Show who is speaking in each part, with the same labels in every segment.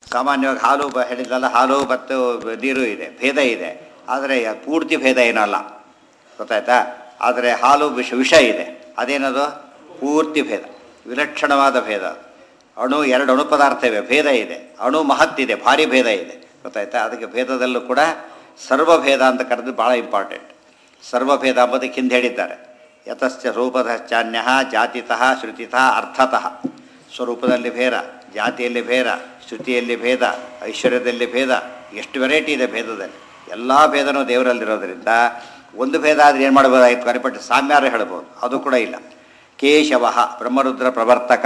Speaker 1: ಸಾಮಾನ್ಯವಾಗಿ ಹಾಲು ಬ ಹೇಳಿದ್ರಲ್ಲ ಹಾಲು ಮತ್ತು ನೀರು ಇದೆ ಭೇದ ಇದೆ ಆದರೆ ಪೂರ್ತಿ ಭೇದ ಏನಲ್ಲ ಗೊತ್ತಾಯ್ತಾ ಆದರೆ ಹಾಲು ವಿಷ ವಿಷ ಇದೆ ಅದೇನದು ಪೂರ್ತಿ ಭೇದ ವಿಲಕ್ಷಣವಾದ ಭೇದ ಅದು. ಅಣು ಎರಡು ಅಣು ಪದಾರ್ಥ ಇವೆ ಭೇದ ಇದೆ ಅಣು ಮಹತ್ತಿದೆ ಭಾರಿ ಭೇದ ಇದೆ ಗೊತ್ತಾಯ್ತಾ ಅದಕ್ಕೆ ಭೇದದಲ್ಲೂ ಕೂಡ ಸರ್ವಭೇದ ಅಂತ ಕರೆದು ಭಾಳ ಇಂಪಾರ್ಟೆಂಟ್ ಸರ್ವಭೇದ ಅಂಬುದಕ್ಕೆ ಹಿಂದೆ ಹೇಳಿದ್ದಾರೆ ಯತಶ್ಚ ರೂಪದಶ್ಚಾನ್ಯ ಜಾತಿತಃ ಶ್ರುತಿತಃ ಅರ್ಥತಃ ಸ್ವರೂಪದಲ್ಲಿ ಭೇದ ಜಾತಿಯಲ್ಲಿ ಭೇದ ಶ್ರುತಿಯಲ್ಲಿ ಭೇದ ಐಶ್ವರ್ಯದಲ್ಲಿ ಭೇದ ಎಷ್ಟು ವೆರೈಟಿ ಇದೆ ಭೇದದಲ್ಲಿ ಎಲ್ಲ ಭೇದನೂ ದೇವರಲ್ಲಿರೋದ್ರಿಂದ ಒಂದು ಭೇದ ಆದರೆ ಏನು ಮಾಡ್ಬೋದಾಗಿತ್ತು ಕರಿಪಟ್ಟು ಸಾಮ್ಯಾರ ಹೇಳ್ಬೋದು ಅದು ಕೂಡ ಇಲ್ಲ ಕೇಶವ ಬ್ರಹ್ಮರುದ್ರ ಪ್ರವರ್ತಕ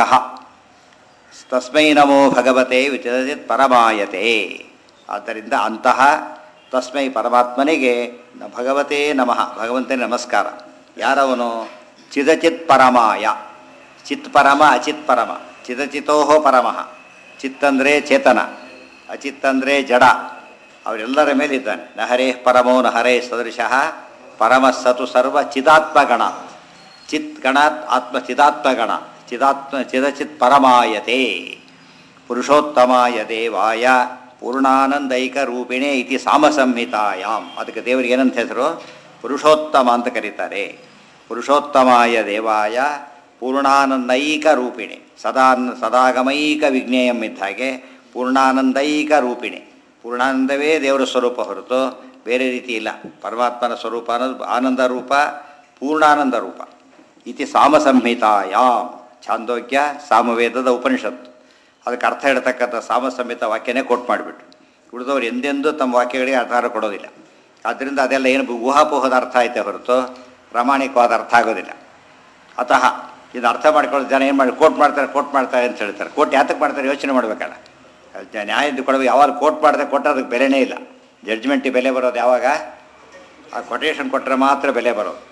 Speaker 1: ತಸ್ಮೈ ನಮೋ ಭಗವತೆ ವಿಚರಿತ್ ಪರಮಾಯತೆ ಆದ್ದರಿಂದ ಅಂತಹ ತಸ್ಮೈ ಪರಮಾತ್ಮನಿಗೆ ನ ಭಗವತೇ ನಮಃ ಭಗವಂತನೇ ನಮಸ್ಕಾರ ಯಾರವನು ಚಿದಚಿತ್ ಪರಮಾಯ ಚಿತ್ ಪರಮ ಅಚಿತ್ ಪರಮ ಚಿದಚಿತೋ ಪರಮಃ ಚಿತ್ತಂದರೆ ಚೇತನ ಅಚಿತ್ತಂದರೆ ಜಡ ಅವರೆಲ್ಲರ ಮೇಲಿದ್ದಾನೆ ನಹರೇ ಪರಮೋ ನಹರೇ ಸದೃಶಃ ಪರಮ ಸತು ಸರ್ವ ಚಿದಾತ್ಮಗಣ ಚಿತ್ ಗಣಾತ್ ಆತ್ಮ ಚಿದಾತ್ಮಗಣ ಚಿದಾತ್ಮ ಚಿದಚಿತ್ ಪರಮಾಯತೆ ಪುರುಷೋತ್ತಮಾಯ ದೇವಾಯ ಪೂರ್ಣಾನಂದೈಕ ರೂಪಿಣೆ ಇತಿ ಸಾಮಸಂಹಿತಾಯಾಮ್ ಅದಕ್ಕೆ ದೇವರಿಗೆ ಏನಂತ ಹೆಸರು ಪುರುಷೋತ್ತಮ ಅಂತ ಕರೀತಾರೆ ಪುರುಷೋತ್ತಮಾಯ ದೇವಾಯ ಪೂರ್ಣಾನಂದೈಕ ರೂಪಿಣೆ ಸದಾ ಸದಾಗಮೈಕ ವಿಜ್ಞೇಯಂ ಇದ್ದ ಹಾಗೆ ಪೂರ್ಣಾನಂದೈಕ ರೂಪಿಣೆ ಪೂರ್ಣಾನಂದವೇ ದೇವರ ಸ್ವರೂಪ ಹೊರತು ಬೇರೆ ರೀತಿ ಇಲ್ಲ ಪರಮಾತ್ಮನ ಸ್ವರೂಪ ಅನ್ನೋದು ಆನಂದ ರೂಪ ಪೂರ್ಣಾನಂದ ರೂಪ ಇತಿ ಸಾಮಸಂಹಿತಾಯಾಮ್ ಛಾಂದೋಗ್ಯ ಸಾಮವೇದದ ಉಪನಿಷತ್ತು ಅದಕ್ಕೆ ಅರ್ಥ ಹೇಳ್ತಕ್ಕಂಥ ಸಾಮಸಂಹಿತ ವಾಕ್ಯನೇ ಕೋಟ್ ಮಾಡಿಬಿಟ್ರು ಉಳಿದವರು ಎಂದೆಂದೂ ತಮ್ಮ ವಾಕ್ಯಗಳಿಗೆ ಆಧಾರ ಕೊಡೋದಿಲ್ಲ ಆದ್ದರಿಂದ ಅದೆಲ್ಲ ಏನು ಊಹಾಪೋಹದ ಅರ್ಥ ಐತೆ ಹೊರತು ಪ್ರಾಮಾಣಿಕವಾದ ಅರ್ಥ ಆಗೋದಿಲ್ಲ ಅತಃ ಇದು ಅರ್ಥ ಮಾಡ್ಕೊಳ್ಳೋ ಜನ ಏನು ಮಾಡಿ ಕೋಟ್ ಮಾಡ್ತಾರೆ ಕೋಟ್ ಮಾಡ್ತಾರೆ ಅಂತ ಹೇಳ್ತಾರೆ ಕೋಟ್ ಯಾತಕ್ಕೆ ಮಾಡ್ತಾರೆ ಯೋಚನೆ ಮಾಡಬೇಕಲ್ಲ ಜ- ನ್ಯಾಯ ಕೊಡಬೇಕು ಯಾವಾಗ ಕೋಟ್ ಮಾಡ್ತಾರೆ ಕೊಟ್ಟರೆ ಅದಕ್ಕೆ ಬೆಲೆನೇ ಇಲ್ಲ ಜಡ್ಜ್ಮೆಂಟಿಗೆ ಬೆಲೆ ಬರೋದು ಯಾವಾಗ ಆ ಕೊಟೇಶನ್ ಕೊಟ್ಟರೆ ಮಾತ್ರ ಬೆಲೆ ಬರೋದು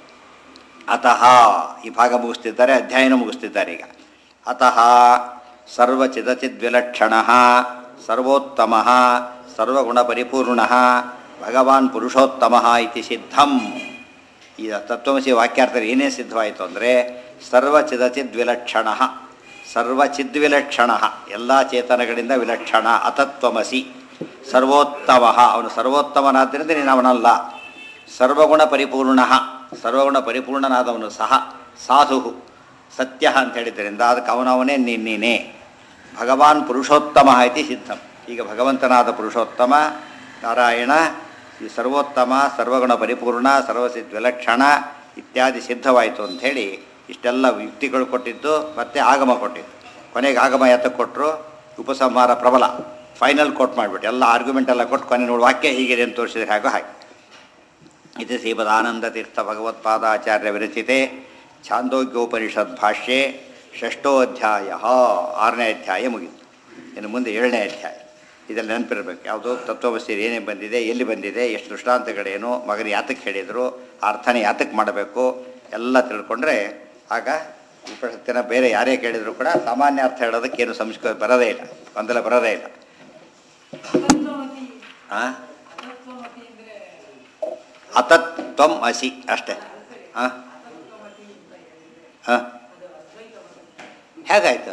Speaker 1: ಅತಃ ಈ ಭಾಗ ಮುಗಿಸ್ತಿದ್ದಾರೆ ಅಧ್ಯಯನ ಮುಗಿಸ್ತಿದ್ದಾರೆ ಈಗ ಅತಃ ಸರ್ವಚಿದಚಿದ್ವಿಲಕ್ಷಣ ಸರ್ವೋತ್ತಮ ಸರ್ವಗುಣಪರಿಪೂರ್ಣ ಭಗವಾನ್ ಪುರುಷೋತ್ತಮ ಇತಿ ಸಿದ್ಧಂ ಈ ತತ್ವಮಸಿ ವಾಕ್ಯಾರ್ಥದಲ್ಲಿ ಏನೇ ಸಿದ್ಧವಾಯಿತು ಅಂದರೆ ಸರ್ವಚಿದಚಿದ್ವಿಲಕ್ಷಣ ಸರ್ವಚಿದ್ವಿಲಕ್ಷಣ ಎಲ್ಲ ಚೇತನಗಳಿಂದ ವಿಲಕ್ಷಣ ಅತತ್ವಮಸಿ ಸರ್ವೋತ್ತಮ ಅವನು ಸರ್ವೋತ್ತಮನಾದ್ದರಿಂದ ನೀನು ಅವನಲ್ಲ ಸರ್ವಗುಣ ಪರಿಪೂರ್ಣ ಸರ್ವಗುಣ ಪರಿಪೂರ್ಣನಾದವನು ಸಹ ಸಾಧು ಸತ್ಯ ಅಂತ ಹೇಳಿದ್ದರಿಂದ ಅದಕ್ಕೆ ಅವನವನೇ ನೀನೇ ಭಗವಾನ್ ಪುರುಷೋತ್ತಮ ಇತಿ ಸಿದ್ಧಂ ಈಗ ಭಗವಂತನಾದ ಪುರುಷೋತ್ತಮ ನಾರಾಯಣ ಈ ಸರ್ವೋತ್ತಮ ಸರ್ವಗುಣ ಪರಿಪೂರ್ಣ ಸರ್ವಸಿದ್ಧ ವಿಲಕ್ಷಣ ಇತ್ಯಾದಿ ಸಿದ್ಧವಾಯಿತು ಅಂಥೇಳಿ ಇಷ್ಟೆಲ್ಲ ಯುಕ್ತಿಗಳು ಕೊಟ್ಟಿದ್ದು ಮತ್ತೆ ಆಗಮ ಕೊಟ್ಟಿದ್ದು ಕೊನೆಗೆ ಆಗಮ ಯಾತಕ್ಕೆ ಕೊಟ್ಟರು ಉಪಸಂಹಾರ ಪ್ರಬಲ ಫೈನಲ್ ಕೋಟ್ ಮಾಡಿಬಿಟ್ಟು ಎಲ್ಲ ಆರ್ಗ್ಯುಮೆಂಟ್ ಎಲ್ಲ ಕೊಟ್ಟು ಕೊನೆ ನೋಡಿ ವಾಕ್ಯ ಹೀಗಿದೆ ಅಂತ ತೋರಿಸಿದ್ರೆ ಹಾಗೋ ಹಾಗೆ ಇದು ಶ್ರೀಮದಾನಂದತೀರ್ಥ ಭಗವತ್ಪಾದಾಚಾರ್ಯ ವಿರಚಿತೆ ಛಾಂದೋಗ್ಯೋಪನಿಷತ್ ಭಾಷ್ಯೆ ಷಷ್ಠೋಧ್ಯಾಯ ಆರನೇ ಅಧ್ಯಾಯ ಮುಗಿತು ಇನ್ನು ಮುಂದೆ ಏಳನೇ ಅಧ್ಯಾಯ ಇದೆಲ್ಲ ನೆನಪಿರಬೇಕು ಯಾವುದೋ ತತ್ವಮಸಿ ಏನೇ ಬಂದಿದೆ ಎಲ್ಲಿ ಬಂದಿದೆ ಎಷ್ಟು ದೃಷ್ಟಾಂತಗಳೇನು ಮಗನ ಯಾತಕ್ಕೆ ಹೇಳಿದರು ಆ ಅರ್ಥನ ಯಾತಕ್ಕೆ ಮಾಡಬೇಕು ಎಲ್ಲ ತಿಳ್ಕೊಂಡ್ರೆ ಆಗ ಉಪನಿಷತ್ತಿನ ಬೇರೆ ಯಾರೇ ಕೇಳಿದರೂ ಕೂಡ ಸಾಮಾನ್ಯ ಅರ್ಥ ಹೇಳೋದಕ್ಕೆ ಏನು ಸಂಸ್ಕೃತ ಬರೋದೇ ಇಲ್ಲ ಗೊಂದಲ ಬರೋದೇ ಇಲ್ಲ ಹಾಂ ಅತತ್ವಂ ಅಸಿ ಅಷ್ಟೇ ಹಾಂ ಹಾಂ ಹೇಗಾಯ್ತು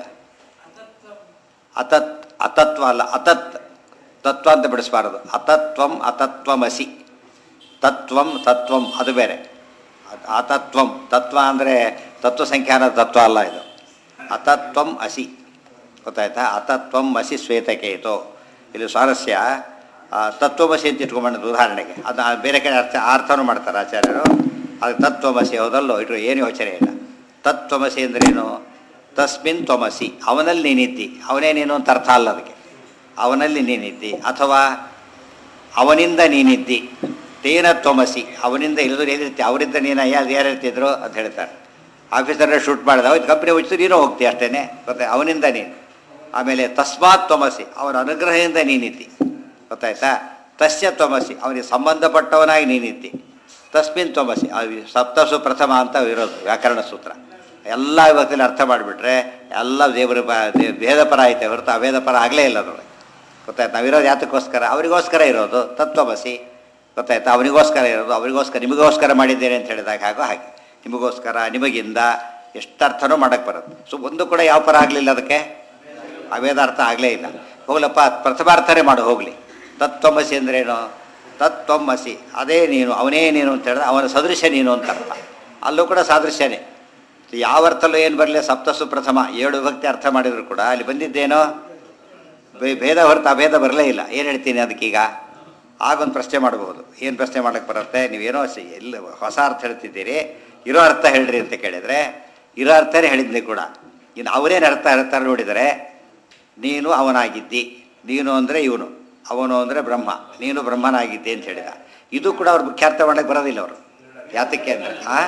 Speaker 1: ಅತತ್ ಅತತ್ವ ಅಲ್ಲ ಅತತ್ ತತ್ವ ಅಂತ ಬಿಡಿಸ್ಬಾರದು ಅತತ್ವಂ ಅತತ್ವಮಸಿ ತತ್ವಂ ತತ್ವಂ ಅದು ಬೇರೆ ಅತ್- ಅತತ್ವಂ ತತ್ವ ಅಂದರೆ ತತ್ವ ಸಂಖ್ಯಾನ ತತ್ವ ಅಲ್ಲ ಇದು ಅತತ್ವಂ ಅಸಿ ಗೊತ್ತಾಯ್ತಾ ಅತತ್ವಂ ಅಸಿ ಶ್ವೇತಕೇತು ಇಲ್ಲಿ ಸ್ವಾರಸ್ಯ ಆ, ತತ್ವಮಸಿ ಅಂತ ಇಟ್ಕೊಂಡ್ಬಂದು ಉದಾಹರಣೆಗೆ ಅದು ಬೇರೆ ಕಡೆ ಅರ್ಥ ಅರ್ಥನೂ ಮಾಡ್ತಾರೆ ಆಚಾರ್ಯರು ಅದು ತತ್ವಮಸಿ ಹೌದಲ್ಲೋ ಇಟ್ರು ಏನು ಯೋಚನೆ ಇಲ್ಲ ತತ್ವಮಸಿ ಅಂದ್ರೇನು ತಸ್ಮಿನ್ ತ್ವಮಸಿ ಅವನಲ್ಲಿ ನೀನಿದ್ದಿ ಅವನೇ ನೀನು ಅಂತ ಅರ್ಥ ಅಲ್ಲ ಅದಕ್ಕೆ ಅವನಲ್ಲಿ ನೀನಿದ್ದಿ ಅಥವಾ ಅವನಿಂದ ನೀನಿದ್ದಿ ತೇನ ತ್ವಮಸಿ ಅವನಿಂದ ಇಳಿದು ಏನಿರ್ತಿ ಅವರಿಂದ ನೀನು ಯಾರು ಯಾರು ಇರ್ತಿದ್ರು ಅಂತ ಹೇಳ್ತಾರೆ ಆಫೀಸರ್ನ ಶೂಟ್ ಮಾಡಿದ ಅವತ್ತು ಕಂಪ್ನಿ ಹುಚ್ಚಿದ್ರು ನೀನು ಹೋಗ್ತಿ ಅಷ್ಟೇ ಗೊತ್ತಾ ಅವನಿಂದ ನೀನು ಆಮೇಲೆ ತಸ್ಮಾತ್ ತ್ವಮಸಿ ಅವನ ಅನುಗ್ರಹದಿಂದ ನೀನಿದ್ದಿ ಗೊತ್ತಾಯ್ತಾ ತಸ್ಯ ತ್ವಮಸಿ ಅವನಿಗೆ ಸಂಬಂಧಪಟ್ಟವನಾಗಿ ನೀನಿದ್ದಿ ತಸ್ಮಿನ್ ತ್ವಮಸಿ ಅದು ಸಪ್ತಸು ಪ್ರಥಮ ಅಂತ ಇರೋದು ವ್ಯಾಕರಣ ಸೂತ್ರ ಎಲ್ಲ ಇವತ್ತಿನ ಅರ್ಥ ಮಾಡಿಬಿಟ್ರೆ ಎಲ್ಲ ದೇವರ ಪ ದೇ- ವೇದಪರ ಐತೆ ಹೊರತು ಅವೇದಪರ ಆಗಲೇ ಇಲ್ಲ ಅದರೊಳಗೆ ಗೊತ್ತಾಯ್ತು ನಾವಿರೋದು ಯಾತಕ್ಕೋಸ್ಕರ ಅವರಿಗೋಸ್ಕರ ಇರೋದು ತತ್ವಮಸಿ ಗೊತ್ತಾಯ್ತಾ ಅವನಿಗೋಸ್ಕರ ಇರೋದು ಅವರಿಗೋಸ್ಕರ ನಿಮಗೋಸ್ಕರ ಮಾಡಿದ್ದೇನೆ ಅಂತ ಹೇಳಿದಾಗ ಹಾಗೋ ಹಾಗೆ ನಿಮಗೋಸ್ಕರ ನಿಮಗಿಂದ ಎಷ್ಟು ಅರ್ಥನೂ ಮಾಡೋಕ್ಕೆ ಬರುತ್ತೆ ಸೊ ಒಂದು ಕೂಡ ಯಾವ ಪರ ಆಗಲಿಲ್ಲ ಅದಕ್ಕೆ ಅವೇದ ಅರ್ಥ ಆಗಲೇ ಇಲ್ಲ ಹೋಗ್ಲಪ್ಪ ಪ್ರಥಮಾರ್ಥನೇ ಮಾಡು ಹೋಗಲಿ ತತ್ವಮಸಿ ಅಂದ್ರೇನು ತತ್ವಮಸಿ ಅದೇ ನೀನು ಅವನೇ ನೀನು ಅಂತ ಹೇಳಿದ್ರೆ ಅವನ ಸದೃಶ ನೀನು ಅಂತ ಅರ್ಥ ಅಲ್ಲೂ ಕೂಡ ಸಾದೃಶ್ಯನೇ ಯಾವ ಅರ್ಥಲ್ಲೂ ಏನು ಬರಲಿ ಸಪ್ತಸು ಪ್ರಥಮ ಏಳು ಭಕ್ತಿ ಅರ್ಥ ಮಾಡಿದ್ರು ಕೂಡ ಅಲ್ಲಿ ಬಂದಿದ್ದೇನೋ ಭೇ- ಭೇದ ಹೊರತು ಅಭೇದ ಬರಲೇ ಇಲ್ಲ ಏನು ಹೇಳ್ತೀನಿ ಅದಕ್ಕೀಗ ಆಗೊಂದು ಪ್ರಶ್ನೆ ಮಾಡಬಹುದು ಏನು ಪ್ರಶ್ನೆ ಮಾಡಕ್ಕೆ ಬರುತ್ತೆ ನೀವೇನೋ ಸಿ ಎಲ್ಲ ಹೊಸ ಅರ್ಥ ಹೇಳ್ತಿದ್ದೀರಿ ಇರೋ ಅರ್ಥ ಹೇಳ್ರಿ ಅಂತ ಕೇಳಿದರೆ ಇರೋ ಅರ್ಥನೇ ಹೇಳಿದ್ನಿ ಕೂಡ ಇನ್ನು ಅವರೇನು ಅರ್ಥ ಹೇಳ್ತಾರೆ ನೋಡಿದರೆ ನೀನು ಅವನಾಗಿದ್ದಿ ನೀನು ಅಂದರೆ ಇವನು ಅವನು ಅಂದರೆ ಬ್ರಹ್ಮ ನೀನು ಬ್ರಹ್ಮನಾಗಿದ್ದಿ ಅಂತ ಹೇಳಿದ ಇದು ಕೂಡ ಅವ್ರು ಮುಖ್ಯಾರ್ಥ ಮಾಡಕ್ಕೆ ಬರೋದಿಲ್ಲ ಅವರು ಯಾತಕ್ಕೆ ಅಂದರೆ ಆ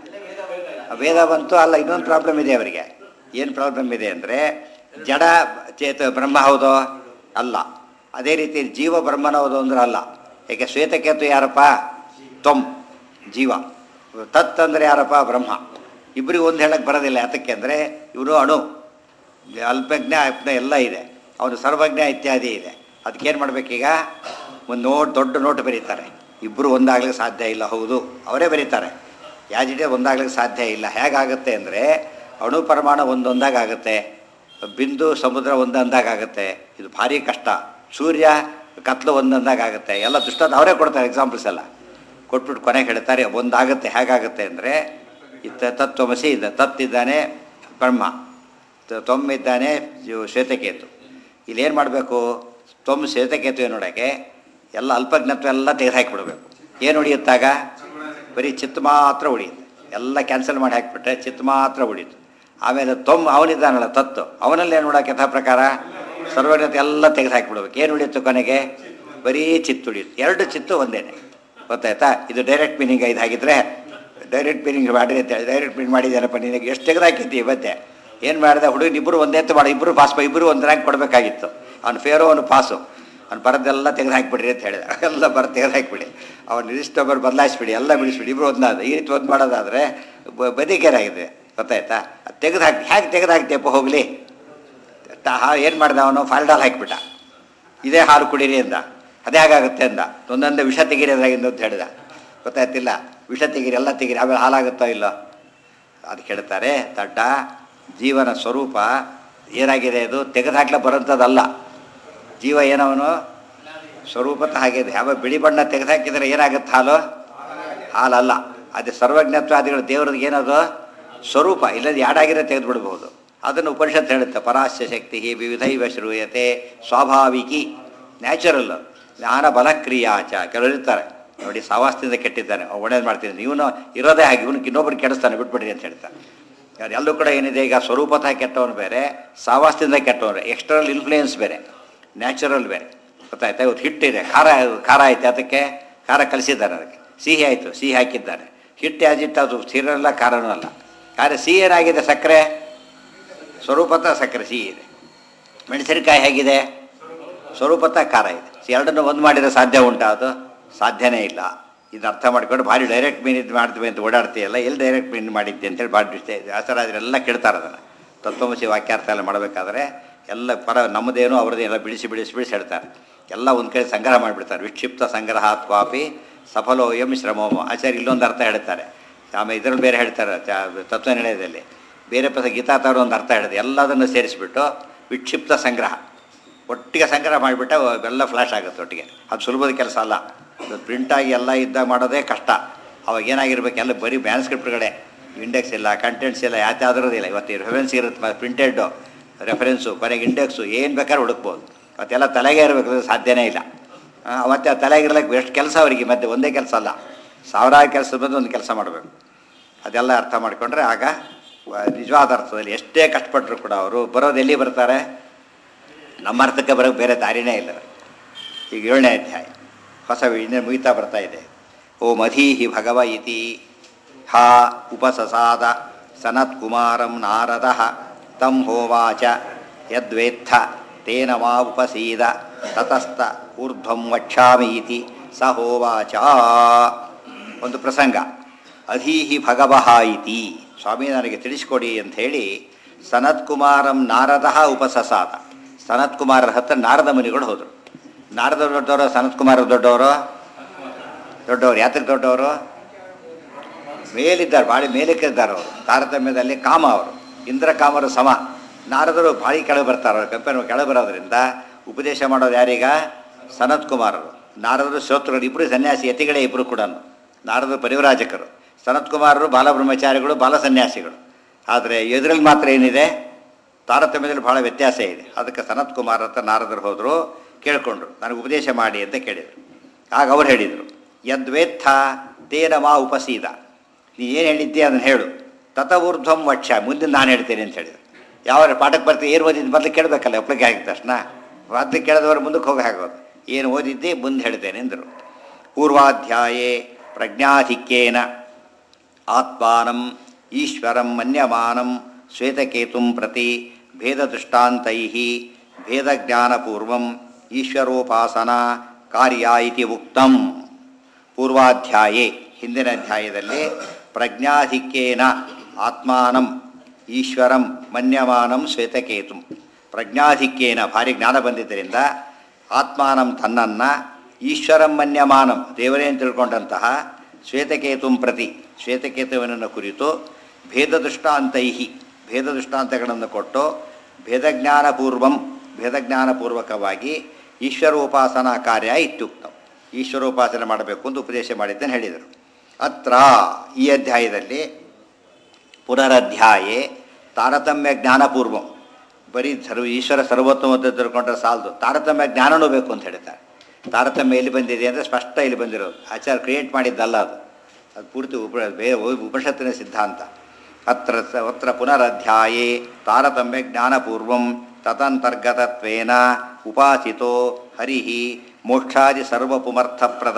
Speaker 1: ವೇದ ಬಂತು ಅಲ್ಲ ಇನ್ನೊಂದು ಪ್ರಾಬ್ಲಮ್ ಇದೆ ಅವರಿಗೆ ಏನು ಪ್ರಾಬ್ಲಮ್ ಇದೆ ಅಂದರೆ ಜಡ ಚೇತ ಬ್ರಹ್ಮ ಹೌದೋ ಅಲ್ಲ ಅದೇ ರೀತಿ ಜೀವ ಬ್ರಹ್ಮನ ಹೌದು ಅಂದ್ರೆ ಅಲ್ಲ ಯಾಕೆ ಶ್ವೇತಕೇತು ಯಾರಪ್ಪ ತ್ವಂ ಜೀವ ತತ್ ಅಂದರೆ ಯಾರಪ್ಪ ಬ್ರಹ್ಮ ಇಬ್ಬರಿಗೂ ಒಂದು ಹೇಳಕ್ಕೆ ಬರೋದಿಲ್ಲ ಯಾತಕ್ಕೆ ಅಂದರೆ ಇವನು ಅಣು ಅಲ್ಪಜ್ಞ ಅಪ್ನ ಎಲ್ಲ ಇದೆ ಅವನು ಸರ್ವಜ್ಞ ಇತ್ಯಾದಿ ಇದೆ ಅದಕ್ಕೇನು ಮಾಡಬೇಕೀಗ ಒಂದು ನೋಟ್ ದೊಡ್ಡ ನೋಟ್ ಬರೀತಾರೆ ಇಬ್ಬರು ಒಂದಾಗ್ಲಿಕ್ಕೆ ಸಾಧ್ಯ ಇಲ್ಲ ಹೌದು ಅವರೇ ಬರೀತಾರೆ ಯಾಜಿಡೆ ಒಂದಾಗ್ಲಿಕ್ಕೆ ಸಾಧ್ಯ ಇಲ್ಲ ಹೇಗಾಗುತ್ತೆ ಅಂದರೆ ಅಣು ಪರಮಾಣು ಒಂದೊಂದಾಗ ಆಗುತ್ತೆ ಬಿಂದು ಸಮುದ್ರ ಒಂದೊಂದಾಗ ಆಗುತ್ತೆ ಇದು ಭಾರಿ ಕಷ್ಟ ಸೂರ್ಯ ಕತ್ಲು ಒಂದೊಂದಾಗ ಆಗುತ್ತೆ ಎಲ್ಲ ದುಷ್ಟ ಅವರೇ ಕೊಡ್ತಾರೆ ಎಕ್ಸಾಂಪಲ್ಸ್ ಎಲ್ಲ ಕೊಟ್ಬಿಟ್ಟು ಕೊನೆಗೆ ಹೇಳ್ತಾರೆ ಒಂದಾಗುತ್ತೆ ಹೇಗಾಗುತ್ತೆ ಅಂದರೆ ಇತ್ತ ತತ್ವಮಸಿ ಇದೆ ತತ್ತಿದ್ದಾನೆ ಬ್ರಹ್ಮ ತ- ತ್ವಮ್ ಇದ್ದಾನೆ ಇವು ಶ್ವೇತಕೇತು ಇಲ್ಲೇನು ಮಾಡಬೇಕು ತ್ವಮ್ ಶ್ವೇತಕೇತು ನೋಡೋಕ್ಕೆ ಎಲ್ಲ ಅಲ್ಪಜ್ಞತ್ವ ಎಲ್ಲ ತೆಗೆದುಹಾಕಿಬಿಡ್ಬೇಕು ಏನು ಉಳಿಯುತ್ತಾಗ ಬರೀ ಚಿತ್ತ ಮಾತ್ರ ಉಳಿಯುತ್ತೆ ಎಲ್ಲ ಕ್ಯಾನ್ಸಲ್ ಮಾಡಿ ಹಾಕಿಬಿಟ್ರೆ ಚಿತ್ತ ಮಾತ್ರ ಉಳಿಯುತ್ತೆ ಆಮೇಲೆ ತೊಮ್ ಅವನಿದ್ದಾನಲ್ಲ ತತ್ತು ಅವನಲ್ಲಿ ಏನು ನೋಡೋಕೆ ಯಥಾ ಪ್ರಕಾರ ಸರ್ವಜ್ಞತೆ ಎಲ್ಲ ತೆಗೆದು ಹಾಕಿಬಿಡ್ಬೇಕು ಏನು ಉಳಿಯುತ್ತೆ ಕೊನೆಗೆ ಬರೀ ಚಿತ್ತು ಉಳಿಯುತ್ತೆ ಎರಡು ಚಿತ್ತು ಒಂದೇನೆ ಗೊತ್ತಾಯ್ತಾ ಇದು ಡೈರೆಕ್ಟ್ ಮೀನಿಂಗ್ ಇದು ಹಾಗಿದ್ರೆ ಡೈರೆಕ್ಟ್ ಮೀನಿಂಗ್ ಮಾಡಿ ಅಂತ ಹೇಳಿ ಡೈರೆಕ್ಟ್ ಮೀನಿಂಗ್ ಮಾಡಿದ್ದಾನಪ್ಪ ನಿನಗೆ ಎಷ್ಟು ತೆಗೆದು ಹಾಕಿದ್ದಿ ಇವತ್ತೆ ಏನು ಮಾಡಿದೆ ಹುಡುಗನ ಇಬ್ಬರು ಒಂದೇ ಅಂತ ಮಾಡಿ ಇಬ್ಬರು ಪಾಸ್ ಇಬ್ಬರು ಒಂದು ರ್ಯಾಂಕ್ ಕೊಡಬೇಕಾಗಿತ್ತು ಅವ್ನು ಫೇರೋ ಅವನು ಪಾಸು ಅವ್ನು ಬರೋದೆಲ್ಲ ತೆಗೆದು ಹಾಕಿಬಿಡ್ರಿ ಅಂತ ಹೇಳಿದ ಎಲ್ಲ ಬರ ತೆಗೆದು ಹಾಕಿಬಿಡಿ ಅವ್ನು ಇಷ್ಟ ಬರ್ ಬದಲಾಯಿಸ್ಬಿಡಿ ಎಲ್ಲ ಬಿಡಿಸ್ಬಿಡಿ ಇಬ್ಬರು ಒಂದಾದ ಈ ರೀತಿ ಒಂದು ಮಾಡೋದಾದರೆ ಬದಿಕೇರಾಗಿದೆ ಗೊತ್ತಾಯ್ತಾ ಅದು ತೆಗೆದು ಹಾಕಿ ಹೇಗೆ ತೆಗೆದು ಹಾಕ್ತೀಯಪ್ಪ ಹೋಗಲಿ ಏನು ಮಾಡ್ದ ಅವನು ಫಾಲ್ಡಾಲ್ ಹಾಕಿಬಿಟ್ಟ ಇದೇ ಹಾಲು ಕುಡೀರಿ ಅಂದ ಅದೇ ಹಾಗಾಗುತ್ತೆ ಅಂದ ಒಂದೊಂದು ವಿಷ ತೆಗೀರಿ ಅದ್ರಾಗಿಂದ ಅಂತ ಹೇಳಿದ ಗೊತ್ತಾಯ್ತಿಲ್ಲ ವಿಷ ತೆಗೀರಿ ಎಲ್ಲ ತೆಗೀರಿ ಆಮೇಲೆ ಹಾಲಾಗುತ್ತೋ ಇಲ್ಲೋ ಅದು ಹೇಳ್ತಾರೆ ದಡ್ಡ ಜೀವನ ಸ್ವರೂಪ ಏನಾಗಿದೆ ಅದು ತೆಗೆದುಹಾಕ್ಲ ಬರೋಂಥದ್ದಲ್ಲ ಜೀವ ಏನವನು ಸ್ವರೂಪತಃ ಆಗಿದೆ ಯಾವ ಬಿಳಿ ಬಣ್ಣ ತೆಗೆದುಹಾಕಿದರೆ ಏನಾಗುತ್ತೆ ಹಾಲು ಹಾಲಲ್ಲ ಅದು ಸರ್ವಜ್ಞತ್ವಾದಿಗಳು ದೇವ್ರದ್ದು ಏನದು ಸ್ವರೂಪ ಇಲ್ಲದ ಯಾಡಾಗಿರೋ ತೆಗೆದು ಬಿಡ್ಬೋದು ಅದನ್ನು ಉಪನಿಷತ್ತು ಹೇಳುತ್ತೆ ಪರಾಸ್ಯ ಶಕ್ತಿ ವಿವಿಧೈವ ಶ್ರೂಯತೆ ಸ್ವಾಭಾವಿಕಿ ನ್ಯಾಚುರಲ್ ಜ್ಞಾನ ಬಲಕ್ರಿಯಾಚ ಕೆಲವರು ಇರ್ತಾರೆ ನೋಡಿ ಸವಾಸದಿಂದ ಕೆಟ್ಟಿದ್ದಾನೆ ಅವ್ನು ಒಳ್ಳೇದು ಮಾಡ್ತೀನಿ ಇವನು ಇರೋದೇ ಹಾಗೆ ಇವನಿಗೆ ಇನ್ನೊಬ್ಬರು ಕೆಡಿಸ್ತಾನೆ ಬಿಟ್ಬಿಡ್ರಿ ಅಂತ ಹೇಳ್ತಾನೆ ಯಾರು ಎಲ್ಲೂ ಕೂಡ ಏನಿದೆ ಈಗ ಸ್ವರೂಪತಃ ಕೆಟ್ಟವನು ಬೇರೆ ಸಾವಾಸದಿಂದ ಕೆಟ್ಟವನು ಎಕ್ಸ್ಟರ್ನಲ್ ಇನ್ಫ್ಲೂಯೆನ್ಸ್ ಬೇರೆ ನ್ಯಾಚುರಲ್ ಬೇರೆ ಗೊತ್ತಾಯ್ತಾ ಇವತ್ತು ಹಿಟ್ಟಿದೆ ಖಾರ ಖಾರ ಆಯ್ತು ಅದಕ್ಕೆ ಖಾರ ಕಲಿಸಿದ್ದಾನೆ ಅದಕ್ಕೆ ಸಿಹಿ ಆಯಿತು ಸಿಹಿ ಹಾಕಿದ್ದಾನೆ ಹಿಟ್ಟು ಯಾಜಿಟ್ಟು ಅದು ಸ್ಥಿರಲ್ಲ ಖಾರನೂ ಅಲ್ಲ ಖಾರ ಸಿಹಿ ಏನಾಗಿದೆ ಸಕ್ಕರೆ ಸ್ವರೂಪತಃ ಸಕ್ಕರೆ ಸಿಹಿ ಇದೆ ಮೆಣಸಿನಕಾಯಿ ಹೇಗಿದೆ ಸ್ವರೂಪತಃ ಖಾರ ಇದೆ ಎರಡನ್ನು ಒಂದು ಮಾಡಿದರೆ ಸಾಧ್ಯ ಉಂಟಾ ಅದು ಸಾಧ್ಯನೇ ಇಲ್ಲ ಇದು ಅರ್ಥ ಮಾಡ್ಕೊಂಡು ಭಾರಿ ಡೈರೆಕ್ಟ್ ಮೀನ್ ಇದು ಮಾಡ್ತೀವಿ ಅಂತ ಓಡಾಡ್ತೀಯಲ್ಲ ಎಲ್ಲಿ ಡೈರೆಕ್ಟ್ ಮೀನ್ ಮಾಡಿದ್ದೆ ಅಂತೇಳಿ ಭಾರಿ ವ್ಯಾಸರಾಜರೆಲ್ಲ ಕೇಳ್ತಾರೆ ಅದನ್ನು ತತ್ವಮಸಿ ವಾಕ್ಯಾರ್ಥ ಎಲ್ಲ ಮಾಡಬೇಕಾದ್ರೆ ಎಲ್ಲ ಪರ ನಮ್ಮದೇನು ಅವ್ರದ್ದು ಎಲ್ಲ ಬಿಡಿಸಿ ಬಿಡಿಸಿ ಬಿಡಿಸಿ ಹೇಳ್ತಾರೆ ಎಲ್ಲ ಒಂದು ಕಡೆ ಸಂಗ್ರಹ ಮಾಡಿಬಿಡ್ತಾರೆ ವಿಕ್ಷಿಪ್ತ ಸಂಗ್ರಹ ತ್ವಾಪಿ ಸಫಲೋ ಎಂ ಶ್ರಮೋಮ ಆಚಾರ್ಯ ಇಲ್ಲೊಂದು ಅರ್ಥ ಹೇಳ್ತಾರೆ ಆಮೇಲೆ ಇದರಲ್ಲಿ ಬೇರೆ ಹೇಳ್ತಾರೆ ಚ- ತತ್ವನಿಲಯದಲ್ಲಿ ಬೇರೆ ಪದ ಗೀತಾತಾರು ಒಂದು ಅರ್ಥ ಹೇಳಿದೆ ಎಲ್ಲದನ್ನು ಸೇರಿಸಿಬಿಟ್ಟು ವಿಕ್ಷಿಪ್ತ ಸಂಗ್ರಹ ಒಟ್ಟಿಗೆ ಸಂಗ್ರಹ ಮಾಡಿಬಿಟ್ಟು ಎಲ್ಲ ಫ್ಲ್ಯಾಶ್ ಆಗುತ್ತೆ ಒಟ್ಟಿಗೆ ಅದು ಸುಲಭದ ಕೆಲಸ ಅಲ್ಲ ಅದು ಪ್ರಿಂಟಾಗಿ ಎಲ್ಲ ಇದ್ದಾಗ ಮಾಡೋದೇ ಕಷ್ಟ ಅವಾಗ ಏನಾಗಿರ್ಬೇಕು ಎಲ್ಲ ಬರೀ ಮ್ಯಾನ್ಸ್ಕ್ರಿಪ್ಟ್ಗಳೇ ಇಂಡೆಕ್ಸ್ ಇಲ್ಲ ಕಂಟೆಂಟ್ಸ್ ಇಲ್ಲ ಯಾವ್ದಾದ್ರದಿಲ್ಲ ಇವತ್ತು ರೆಫರೆನ್ಸ್ ಇರುತ್ತೆ ಪ್ರಿಂಟೆಡ್ಡು ರೆಫರೆನ್ಸು ಕೊನೆಗೆ ಇಂಡೆಕ್ಸು ಏನು ಬೇಕಾದ್ರೂ ಹುಡುಕ್ಬೋದು ಅವತ್ತೆಲ್ಲ ತಲೆಗೆ ಇರಬೇಕು ಅದು ಸಾಧ್ಯನೇ ಇಲ್ಲ ಆ, ಅವತ್ತೆ ಆ ತಲೆಗೆ ಇರ್ಲಿಕ್ಕೆ ಎಷ್ಟು ಕೆಲಸ ಅವರಿಗೆ ಮತ್ತೆ ಒಂದೇ ಕೆಲಸ ಅಲ್ಲ ಸಾವಿರಾರು ಕೆಲಸದ ಬಂದು ಒಂದು ಕೆಲಸ ಮಾಡಬೇಕು ಅದೆಲ್ಲ ಅರ್ಥ ಮಾಡಿಕೊಂಡ್ರೆ ಆಗ ವ- ನಿಜವಾದ ಅರ್ಥದಲ್ಲಿ ಎಷ್ಟೇ ಕಷ್ಟಪಟ್ಟರು ಕೂಡ ಅವರು ಬರೋದು ಎಲ್ಲಿ ಬರ್ತಾರೆ ನಮ್ಮ ಅರ್ಥಕ್ಕೆ ಬರೋಕ್ಕೆ ಬೇರೆ ದಾರಿನೇ ಇಲ್ಲ ಈಗ ಏಳನೇ ಅಧ್ಯಾಯ ಹೊಸ ಇನ್ನೇ ಮುಗಿತಾ ಬರ್ತಾ ಇದೆ ಓ ಮಧೀಹಿ ಭಗವ ಇತಿ ಹಾ ಉಪಸಸಾದ ಸನತ್ಕುಮಾರಂ ನಾರದ ತಂ ಹೋವಾಚ ಯದ್ವೇತ್ಥ ತೇನ ಮಾ ಉಪಸೀದ ತತಸ್ಥ ಊರ್ಧ್ವಂ ವಕ್ಷಾಮಿ ಇತಿ ಸ ಹೋವಾಚ ಒಂದು ಪ್ರಸಂಗ ಅಧೀಹಿ ಭಗವಹ ಇತಿ ಸ್ವಾಮಿ ನನಗೆ ತಿಳಿಸ್ಕೊಡಿ ಅಂತ ಹೇಳಿ ಸನತ್ಕುಮಾರಂ ನಾರದ ಉಪಸಸಾದ ಸನತ್ ಕುಮಾರರ ಹತ್ರ ನಾರದ ಮುನಿಗಳು ಹೋದರು ನಾರದ ದೊಡ್ಡವರು ಸನತ್ ಕುಮಾರ ದೊಡ್ಡವರು ದೊಡ್ಡವರು ಯಾತಕ್ಕೆ ದೊಡ್ಡವರು ಮೇಲಿದ್ದಾರೆ ಭಾಳ ಮೇಲಕ್ಕಿದ್ದಾರೆ ಅವರು ತಾರತಮ್ಯದಲ್ಲಿ ಕಾಮ ಅವರು ಇಂದ್ರ ಕಾಮರು ಸಮ ನಾರದರು ಭಾರಿ ಕೆಳಗೆ ಬರ್ತಾರೆ ಕಂಪೇರ್ ಕೆಳಗೆ ಬರೋದ್ರಿಂದ ಉಪದೇಶ ಮಾಡೋದು ಯಾರೀಗ ಸನತ್ ಕುಮಾರರು ನಾರದರು ಶ್ರೋತೃಗಳು ಇಬ್ಬರು ಸನ್ಯಾಸಿ ಯತಿಗಳೇ ಇಬ್ಬರು ಕೂಡ ನಾರದರು ಪರಿವರಾಜಕರು ಸನತ್ ಕುಮಾರರು ಬಾಲಬ್ರಹ್ಮಚಾರಿಗಳು ಬಾಲ ಸನ್ಯಾಸಿಗಳು ಆದರೆ ಎದುರಲ್ಲಿ ಮಾತ್ರ ಏನಿದೆ ತಾರತಮ್ಯದಲ್ಲಿ ಬಹಳ ವ್ಯತ್ಯಾಸ ಇದೆ ಅದಕ್ಕೆ ಸನತ್ ಕುಮಾರ್ ಹತ್ರ ನಾರದರು ಹೋದರು ಕೇಳಿಕೊಂಡ್ರು ನನಗೆ ಉಪದೇಶ ಮಾಡಿ ಅಂತ ಕೇಳಿದರು ಆಗ ಅವ್ರು ಹೇಳಿದರು ಯದ್ವೇತ್ಥ ತೇನ ಮಾ ಉಪಸೀದ ನೀ ಏನು ಹೇಳಿದ್ದೆ ಅದನ್ನು ಹೇಳು ತತ ಊರ್ಧ್ವಂ ವಕ್ಷ ಮುಂದೆ ನಾನು ಹೇಳ್ತೇನೆ ಅಂತ ಹೇಳಿದರು ಯಾವ ಪಾಠಕ್ಕೆ ಬರ್ತೀವಿ ಏನು ಓದಿದ್ದು ಮೊದಲು ಕೇಳಬೇಕಲ್ಲ ಒಪ್ಲಿಕ್ಕೆ ಆಗಿದ ತಕ್ಷಣ ಮೊದಲು ಕೇಳಿದವರು ಮುಂದಕ್ಕೆ ಹೋಗಿ ಹಾಕೋದು ಏನು ಓದಿದ್ದೆ ಮುಂದೆ ಹೇಳ್ತೇನೆ ಎಂದರು ಪೂರ್ವಾಧ್ಯಾಯೇ ಪ್ರಜ್ಞಾಧಿಕ್ಯೇನ ಆತ್ಮಾನಂ ಈಶ್ವರಂ ಮನ್ಯಮಾನಂ ಶ್ವೇತಕೇತುಂ ಪ್ರತಿ ಭೇದದೃಷ್ಟಾಂತೈ ಭೇದಜ್ಞಾನಪೂರ್ವಂ ಈಶ್ವರೋಪಾಸನಾ ಕಾರ್ಯ ಇತಿ ಉಕ್ತಂ ಪೂರ್ವಾಧ್ಯಾಯೇ ಹಿಂದಿನ ಅಧ್ಯಾಯದಲ್ಲಿ ಪ್ರಜ್ಞಾಧಿಕ್ಯೇನ ಆತ್ಮಾನಂ ಈಶ್ವರಂ ಮನ್ಯಮಾನಂ ಶ್ವೇತಕೇತುಂ ಪ್ರಜ್ಞಾಧಿಕ್ಯೇನ ಭಾರಿ ಜ್ಞಾನ ಬಂದಿದ್ದರಿಂದ ಆತ್ಮಾನಂ ತನ್ನನ್ನು ಈಶ್ವರಂ ಮನ್ಯಮಾನಂ ದೇವರೇ ಅಂತ ತಿಳ್ಕೊಂಡಂತಹ ಶ್ವೇತಕೇತುಂ ಪ್ರತಿ ಶ್ವೇತಕೇತುವಿನನ್ನು ಕುರಿತು ಭೇದದೃಷ್ಟಾಂತೈ ಭೇದದೃಷ್ಟಾಂತಗಳನ್ನು ಕೊಟ್ಟು ಭೇದಜ್ಞಾನಪೂರ್ವಂ ಭೇದಜ್ಞಾನಪೂರ್ವಕವಾಗಿ ಈಶ್ವರೋಪಾಸನಾ ಕಾರ್ಯ ಇತ್ಯುಕ್ತಂ ಈಶ್ವರೋಪಾಸನೆ ಮಾಡಬೇಕು ಅಂತ ಉಪದೇಶ ಮಾಡಿದ್ದನ್ನು ಹೇಳಿದರು ಅತ್ರ ಈ ಅಧ್ಯಾಯದಲ್ಲಿ ಪುನರಧ್ಯಾಯೇ ತಾರತಮ್ಯ ಜ್ಞಾನಪೂರ್ವಂ ಬರೀ ಸರ್ವ ಈಶ್ವರ ಸರ್ವೋತ್ತಮ ಅಂತ ತಿಳ್ಕೊಂಡ್ರೆ ಸಾಲದು ತಾರತಮ್ಯ ಜ್ಞಾನನೂ ಬೇಕು ಅಂತ ಹೇಳ್ತಾರೆ ತಾರತಮ್ಯ ಎಲ್ಲಿ ಬಂದಿದೆ ಅಂದರೆ ಸ್ಪಷ್ಟ ಇಲ್ಲಿ ಬಂದಿರೋದು ಆಚಾರ ಕ್ರಿಯೇಟ್ ಮಾಡಿದ್ದಲ್ಲ ಅದು ಅದು ಪೂರ್ತಿ ಉಪ ಬೇ ಉಪನಿಷತ್ತಿನ ಸಿದ್ಧಾಂತ ಅತ್ರ ಸ ಅತ್ರ ಪುನರಧ್ಯಾಯೇ ತಾರತಮ್ಯ ಜ್ಞಾನಪೂರ್ವಂ ತದಂತರ್ಗತತ್ವೇನ ಉಪಾಸಿತೋ ಹರಿ ಮೋಕ್ಷಾದಿ ಸರ್ವಪುಮರ್ಥಪ್ರದ